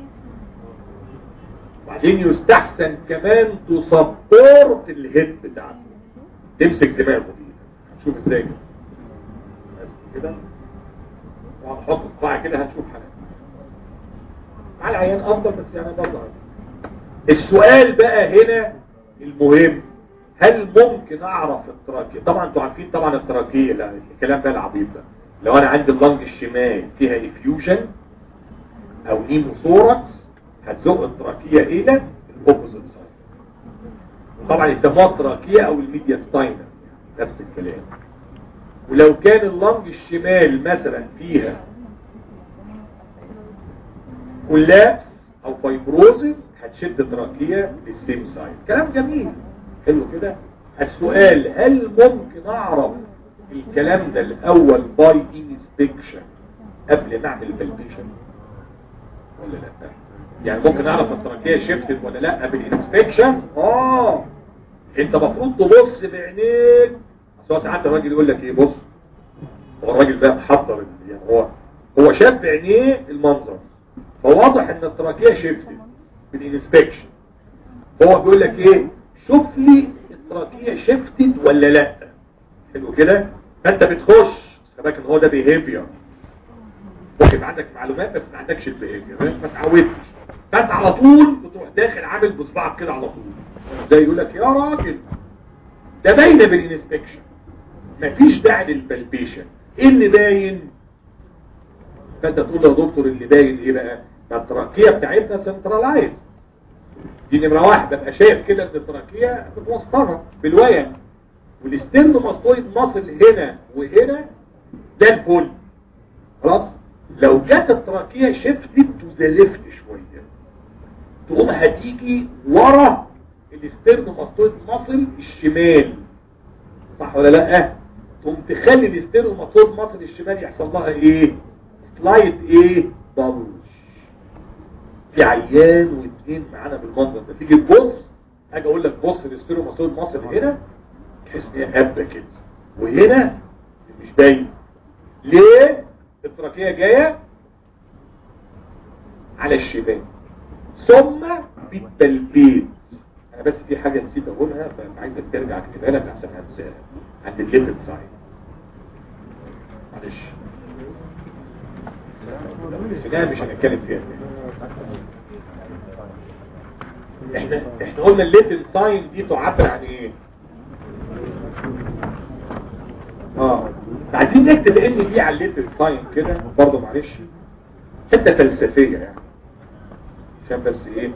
بعدين يستحسن كمان تسبورت الهيد بتاعته تمسك دماغه دي هنشوف ازاي كده بس كده وهنحط صباعي كده هنشوف حاجه مع العيان افضل بس يعني برضه السؤال بقى هنا المهم هل ممكن اعرف التراكية طبعا انتوا عارفين طبعا التراكية لا الكلام ده العبيط ده لو انا عندي اللنج الشمال فيها افيوجن او نيموثوركس هتزق التراكية الى الاوبوزيت سايد طبعا يسموها التراكية او الميديا ستاينر نفس الكلام ولو كان اللنج الشمال مثلا فيها كولابس او فايبروزيس هتشد تراكية للسيم سايد كلام جميل حلو كده السؤال هل ممكن اعرف الكلام ده الاول باي انسبكشن قبل ما اعمل بالبيشن ولا لا يعني ممكن اعرف التراكية شفتت ولا لا بالانسبكشن اه انت مفروض تبص بعينيك اصل هو ساعات الراجل يقول لك ايه بص هو الراجل ده محضر يعني هو هو شاف بعينيه المنظر فواضح ان التراكية شفتت بالانسبكشن هو بيقول لك ايه شوف لي التراكية شفتت ولا لا حلو كده فانت بتخش خباك ان هو ده بيهيفير ممكن يبقى عندك معلومات بس ما عندكش البيهيفير ما تعودتش فانت على طول بتروح داخل عامل بصبعك كده على طول زي يقول لك يا راجل ده باينه بالانسبكشن مفيش داعي للبلبيشن ايه اللي باين فانت تقول له يا دكتور اللي باين ايه بقى ما التراكية بتاعتنا سنترلايز دي نمرة واحد ابقى شايف كده ان التراكية متوسطنة بالويم والستيرنوماستويد مصل هنا وهنا ده الفل خلاص لو جت التراكية شفتت تو ذا ليفت شوية تقوم هتيجي ورا الستيرنوماستويد مصل الشمال صح ولا لا تقوم تخلي الستيرنوماستويد مصل الشمال يحصل لها ايه سلايد ايه بابلج في عيان واثنين معانا بالمنظر ده تيجي تبص اجي اقول لك بص الستيرنوماستويد مصل هنا تحس ان هي هبه كده وهنا مش باين ليه التراكية جاية على الشمال ثم بالتلبيد انا بس في حاجة نسيت اقولها فعايزك ترجع تكتبها لك احسن هنساها عند الليفت سايد معلش لو مش هنتكلم فيها احنا احنا قلنا الليتل ساين دي تعبر عن ايه اه عايزين نكتب ان دي على الليتل ساين كده برضه معلش حته فلسفيه يعني عشان بس ايه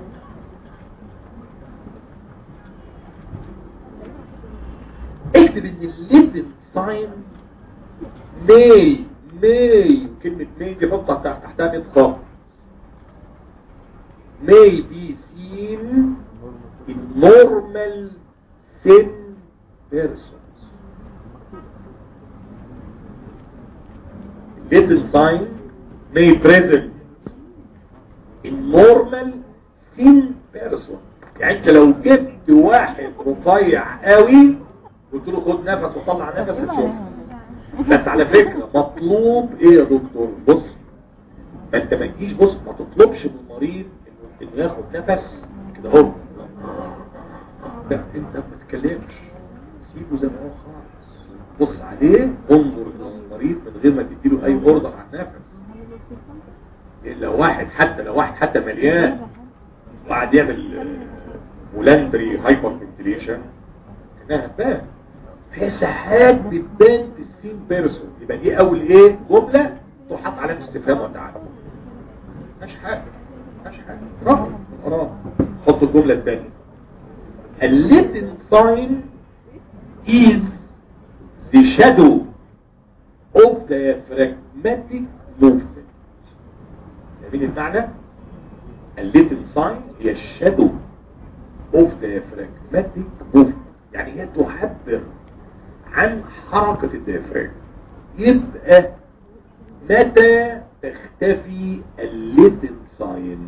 اكتب ان الليتل ساين ماي ماي كلمة ماي دي حطها تحت تحتها 100 خط may be seen in normal thin persons little sign may present in normal thin person يعني انت لو جبت واحد رفيع قوي قلت له خد نفس وطلع نفس هتشوف بس على فكرة مطلوب ايه يا دكتور بص ما انت ما تجيش بص ما تطلبش من المريض انه ياخد نفس كده اهو لا انت ما تتكلمش سيبه زي ما هو خالص بص عليه انظر للمريض من غير ما تديله اي اوردر عن النفس لو واحد حتى لو واحد حتى مليان وقعد يعمل مولانتري هايبر فنتليشن انها هتبان في ساعات بتبان في السين بيرسون يبقى دي اول ايه جمله تروح حاطط علامه استفهام وتعالى مش حاجه مش حاجه رقم خلاص حط الجمله الثانيه الليتن ساين is the shadow of diaphragmatic movement فاهمين المعنى الليتن ساين هي الشادو اوف diaphragmatic movement يعني هي تعبر عن حركة الديافراجم يبقى متى تختفي الليتن ساين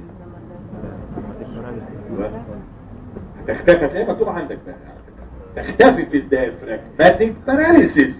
تختفي هتلاقيها مكتوب عندك بقى تختفي في الديافراجماتيك باراليسيس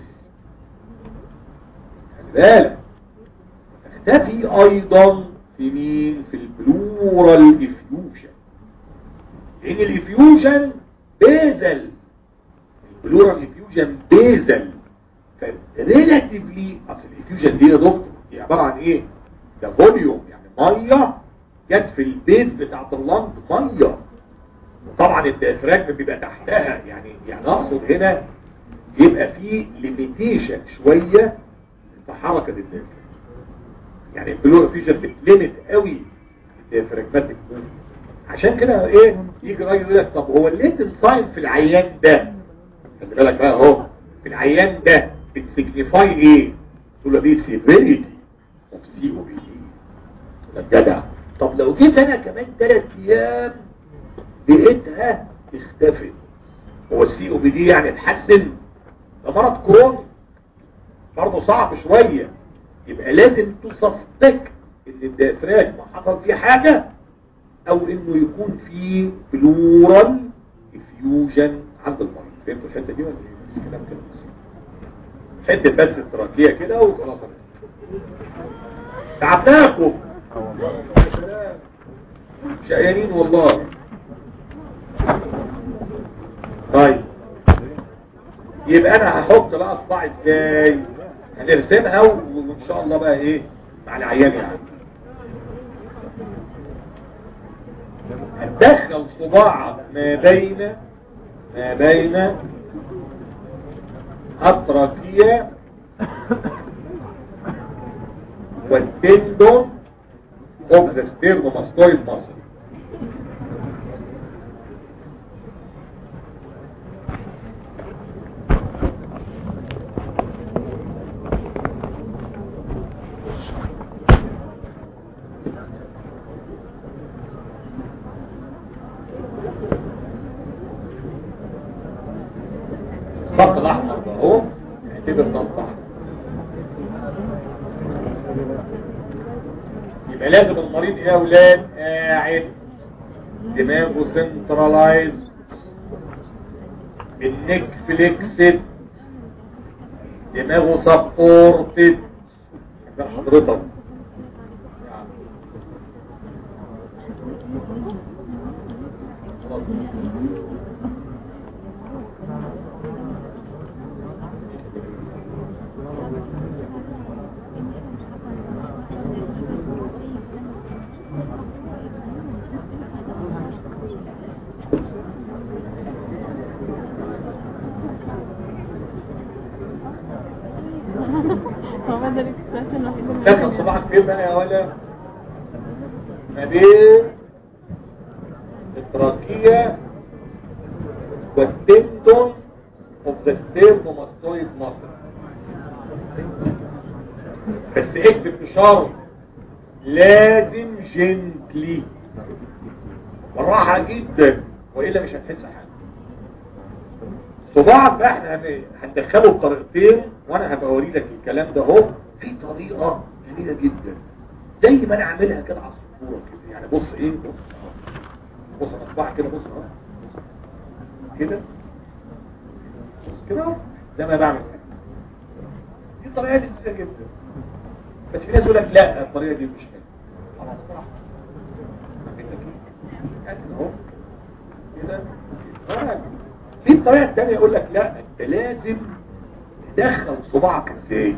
خلي بالك تختفي ايضا في مين في البلورال افيوجن لان الافيوجن بيزل البلورال افيوجن بيزل فريلاتيفلي اصل الافيوجن دي يا دكتور هي عباره عن ايه ده فوليوم يعني ميه جت في البيز بتاعت اللنج ميه وطبعا الديافراجم بيبقى تحتها يعني يعني اقصد هنا يبقى في ليميتيشن شويه في حركه الديافراجم يعني البلور فيجن بتليمت قوي الديافراجماتيك عشان كده ايه يجي راجل يقول لك طب هو الليتن ساين في العيان ده خلي بالك بقى اهو في العيان ده بتسيجنيفاي ايه تقول له دي سيفيريتي اوف سي او بي دي جدع طب لو جيت انا كمان ثلاث ايام لقيتها اختفت هو السي او بي دي يعني اتحسن ده مرض كروني برضه صعب شويه يبقى لازم تصفق ان الديافراجم حصل فيه حاجه او انه يكون فيه بلورال افيوجن عند المريض فهمتوا الحته دي ولا ايه بس كلام كده بسيط حته بس التراكيه كده وخلاص تعبناكم شقيانين والله طيب يبقى انا هحط بقى اصبع ازاي هنرسمها وان شاء الله بقى ايه مع العيان يعني هتدخل صباعك ما بين ما بين التراكية والتندون اوف ذا ستيرنوماستويد ماسل الخط الاحمر ده اهو اعتبر ده الصح يبقى لازم المريض يا اولاد قاعد دماغه سنترلايز النك فليكسد دماغه سبورتد حضرتك هو ده الاكسبريشن الوحيد اللي سكن صباعك فين بقى يا ولا ما بين التراكية والتندون اوف ذا ستيرنوماستويد ماسل بس اكتب اشاره لازم جنتلي بالراحه جدا والا مش هتحس حاجه صباعك بقى احنا هن- هندخله بطريقتين وانا هبقى اوري لك الكلام ده اهو في طريقه جميله جدا زي ما انا عاملها كده على الصوره كده يعني بص ايه بص أهو. بص انا صباعك كده بص اهو كده بص كده أهو. زي ما أنا بعمل كده دي طريقه لذيذه جدا بس في ناس يقول لك لا الطريقه دي مش حلوه خلاص براحتك عامل لك ايه يعني اهو كده كده. في الطريقة الثانية يقول لك لا انت لازم تدخل صباعك ازاي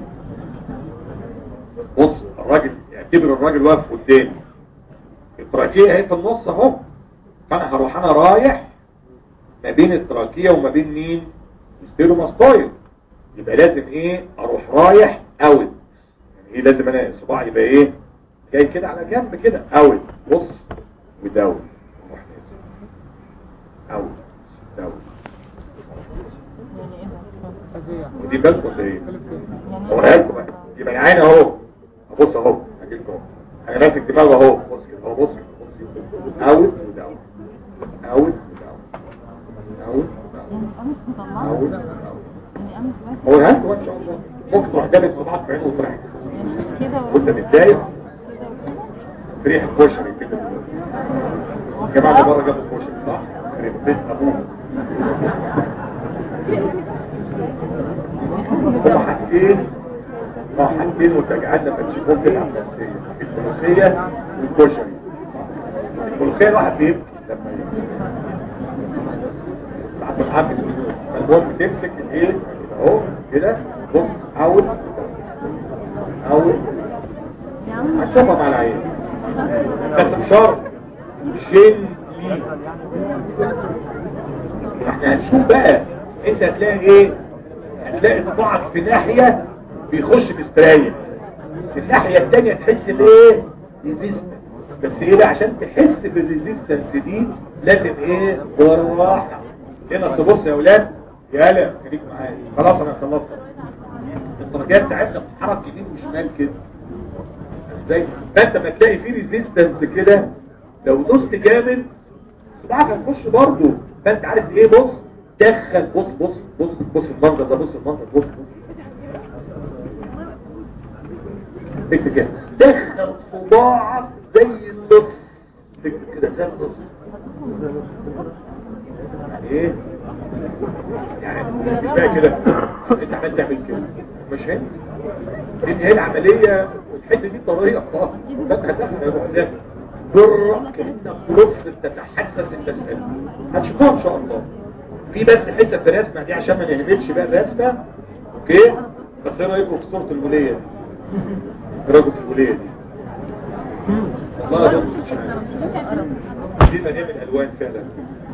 بص الراجل اعتبر الراجل واقف قدامي التراكية اهي في النص اهو فانا هروح انا رايح ما بين التراكية وما بين مين ستيروماستويد يبقى لازم ايه اروح رايح اوت يعني ايه لازم انا الصباع يبقى ايه جاي كده على جنب كده اوت بص وداون روح نازل اوت داون يعني ايه ده؟ مش فاهمة. ودي بالكم ولا ايه يعني اوريها لكم بقى يبقى العين اهو ابص اهو هجي لكم انا ماسك دماغي اهو بص كده اهو بص كده بص كده اوت وداون اوت وداون اوت يعني قامت مطلعة اوت يعني قامت بس هو الهند ان شاء الله ممكن تروح جابت صباعك في عينه وتروح يعني كده وانت متضايق ريح الكشري كده يا جماعه ده مره جاب الكشري صح؟ في بيت ابوه هما حاجتين اه حاجتين وتجعلنا فتشوفهم كده على النفسيه الملوخيه والكشري الملوخيه الواحد بيبكي لما يبكي ساعات العبد المهم تمسك الايه كده اهو كده بص حاول حاول يا عم هتشوفها مع العين بس بشرط جنلي احنا هنشوف بقى انت هتلاقي ايه هتلاقي صباعك في ناحية بيخش مستريح في الناحية التانية تحس الايه ريزيستنس بس ايه بقى عشان تحس بالريزيستنس دي لازم ايه بالراحة هنا تبص يا اولاد يا هلا خليك معايا خلاص انا خلصت التركيات بتاعتنا بتتحرك يمين وشمال كده ازاي فانت ما تلاقي فيه ريزيستنس كده لو دوست جامد صباعك هتخش برضه فانت عارف ايه بص دخل بص بص بص بص المنظر ده بص المنظر بص بص اكتب كده دخل صباعك زي النص اكتب كده زي النص يعني ايه يعني مش بقى كده انت عمال تعمل كده مش هنا لان هي العمليه الحته دي طريقه خالص فانت هتدخل يروح داخل بره كانك نص بتتحسس المساله هتشوفوها ان شاء الله في بس حته في الرسمه دي عشان ما نهملش بقى الرسمه اوكي بس ايه رايكم في صوره الوليه دي ايه رايكم في الوليه دي والله يا دكتور مش عارف دي مليانه من الالوان فعلا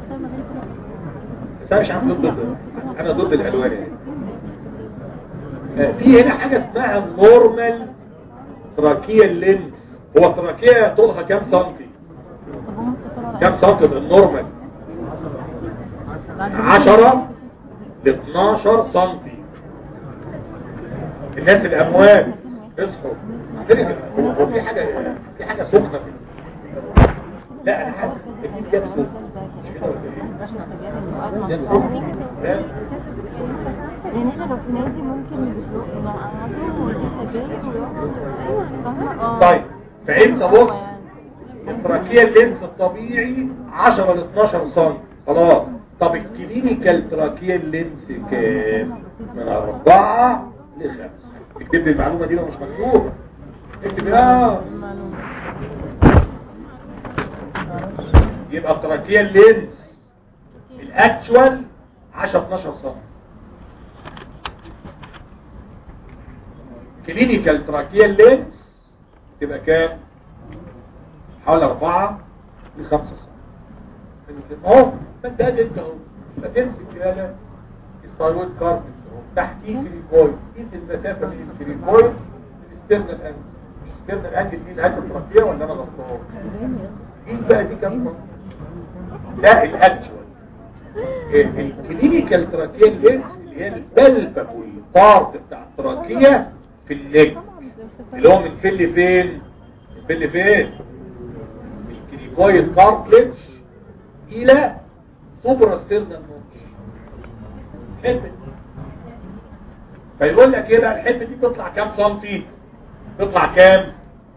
بس انا مش عارف ضد انا ضد الالوان يعني آه، في هنا حاجه اسمها نورمال تراكيال لينس هو التراكيه طولها كام سنتي طب هم اختصروا كام سنتي النورمال 10 ل 12 سنتي الناس الاموات اصحوا عندنا هو هو في حاجه في حاجه سخنه في لا انا حاسس ان دي جت سخنه مش كده ولا ايه؟ جت سخنه لا. يعني احنا لو في نادي ممكن نسلق نقعده ونجيب سجاير ويقعد فاهمة؟ اه طيب فانت بص يعني. التراكية اللينس الطبيعي 10 ل 12 سم خلاص طب الكلينيكال تراكية اللينس كام من 4 ل 5 اكتب لي المعلومة دي لو مش مكتوبة اكتب اه المعلومة. يبقى التراكية اللينس الاكتوال 10 12 سم كلينيكال تراكية اللينس تبقى كام حوالي 4 ل 5 سم اهو فانت قاعد انت اهو فتمسك كده الثايرويد كاربت اهو تحتيه كريكويد قيس المسافه بين الكريكويد والستيرنال انجل مش ستيرنال انجل دي نهايه التراكية ولا انا غلطان؟ قيس بقى دي كام سم؟ لا الاكتوال الكلينيكال تراكية لينس اللي هي البلبابول بارت بتاع التراكية في النجم اللي هو من فين لفين من فين لفين الكريكويد كارتلج الى سوبرا ستيرنال نوتش الحته دي فيقول لك ايه بقى الحته دي تطلع كام سنتي تطلع كام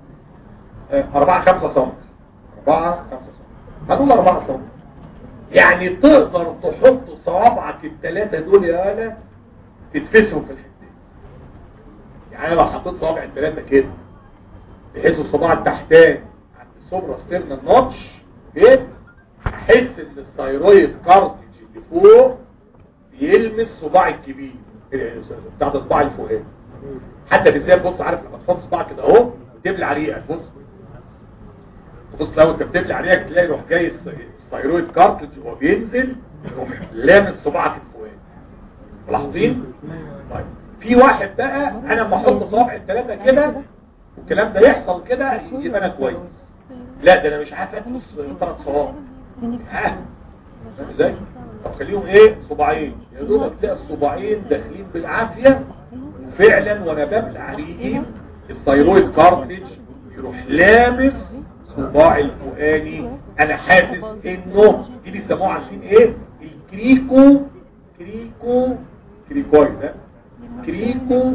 4 5 سم 4 5 سم هنقول 4 سم يعني تقدر تحط صوابعك الثلاثه دول يا الا تتفسهم في الحته دي. يعني أنا لو حطيت صوابع الثلاثه كده بحيث الصباع التحتاني عند السوبرا ستيرنال نوتش ايه احس ان الثايرويد كارتج اللي فوق بيلمس صباع الكبير إيه، بتاع ده صباع الفوقاني حتى بالذات بص عارف لما تحط صباعك كده اهو تبلع ريقك بص تبص لو انت بتبلع ريقك تلاقي يروح جاي الث- الثايرويد كارتج وهو بينزل يروح لامس صباعك الفوقاني ملاحظين طيب في واحد بقى انا لما احط صوابع الثلاثه كده والكلام ده يحصل كده يبقى انا كويس لا ده انا مش عارف ادرس ثلاث صوابع ها فاهم ازاي طب خليهم ايه صباعين يا دوب تلاقي الصباعين داخلين بالعافيه فعلا وانا ببلع عليهم الثيرويد كارتريج يروح لامس صباع الفوقاني انا حاسس انه دي بيسموها عارفين ايه الكريكو كريكو كريكويد ده كريكو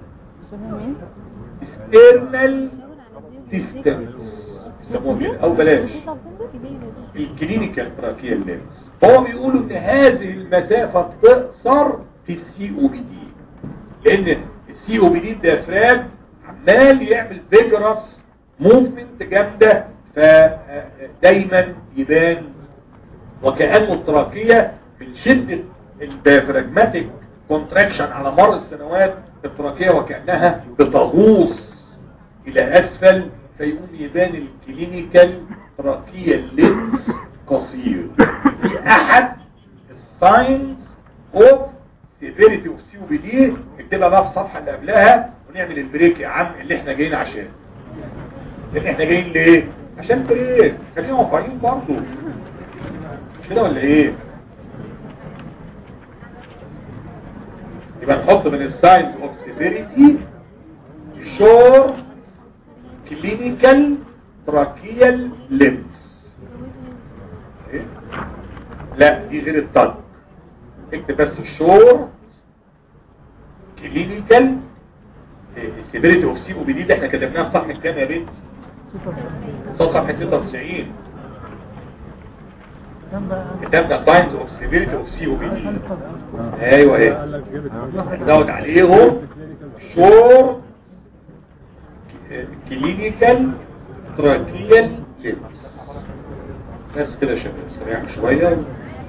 external distance يسموها كده او بلاش الكلينيكال تراكيال لينس فهو بيقولوا ان هذه المسافة تقصر في السي او بي دي لان السي او بي دي الديافراجم عمال يعمل فيجرس موفمنت جامدة فدايما يبان وكأنه التراكية من شدة الديافراجماتيك كونتراكشن على مر السنوات التراكية وكأنها بتغوص الى اسفل فيقوم يبان الكلينيكال تراكيال لينس قصير في احد الساينز اوف سيفيريتي اوف سي او بي دي اكتبها بقى في الصفحه اللي قبلها ونعمل البريك يا عم اللي احنا جايين عشان اللي احنا جايين ليه عشان بريك خلينا واقعيين برضه مش كده ولا ايه يبقى نحط من الساينز اوف سيفيريتي شور كلينيكال تراكيال لينس لا دي غير الضغط اكتب بس شور كلينيكال سيفيريتي اوف سي او بي دي ده احنا كتبناها في صفحه كام يا بنت صفحه 96 كتبنا ساينز اوف سيفيريتي اوف سي او بي دي ايوه ايه نزود عليهم شور كلينيكال تراكيال لينس بس كده يا شباب استريح شويه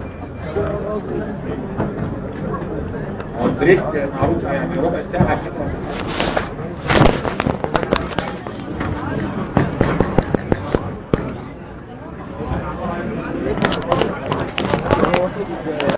هو البريك معروف يعني ربع ساعه كده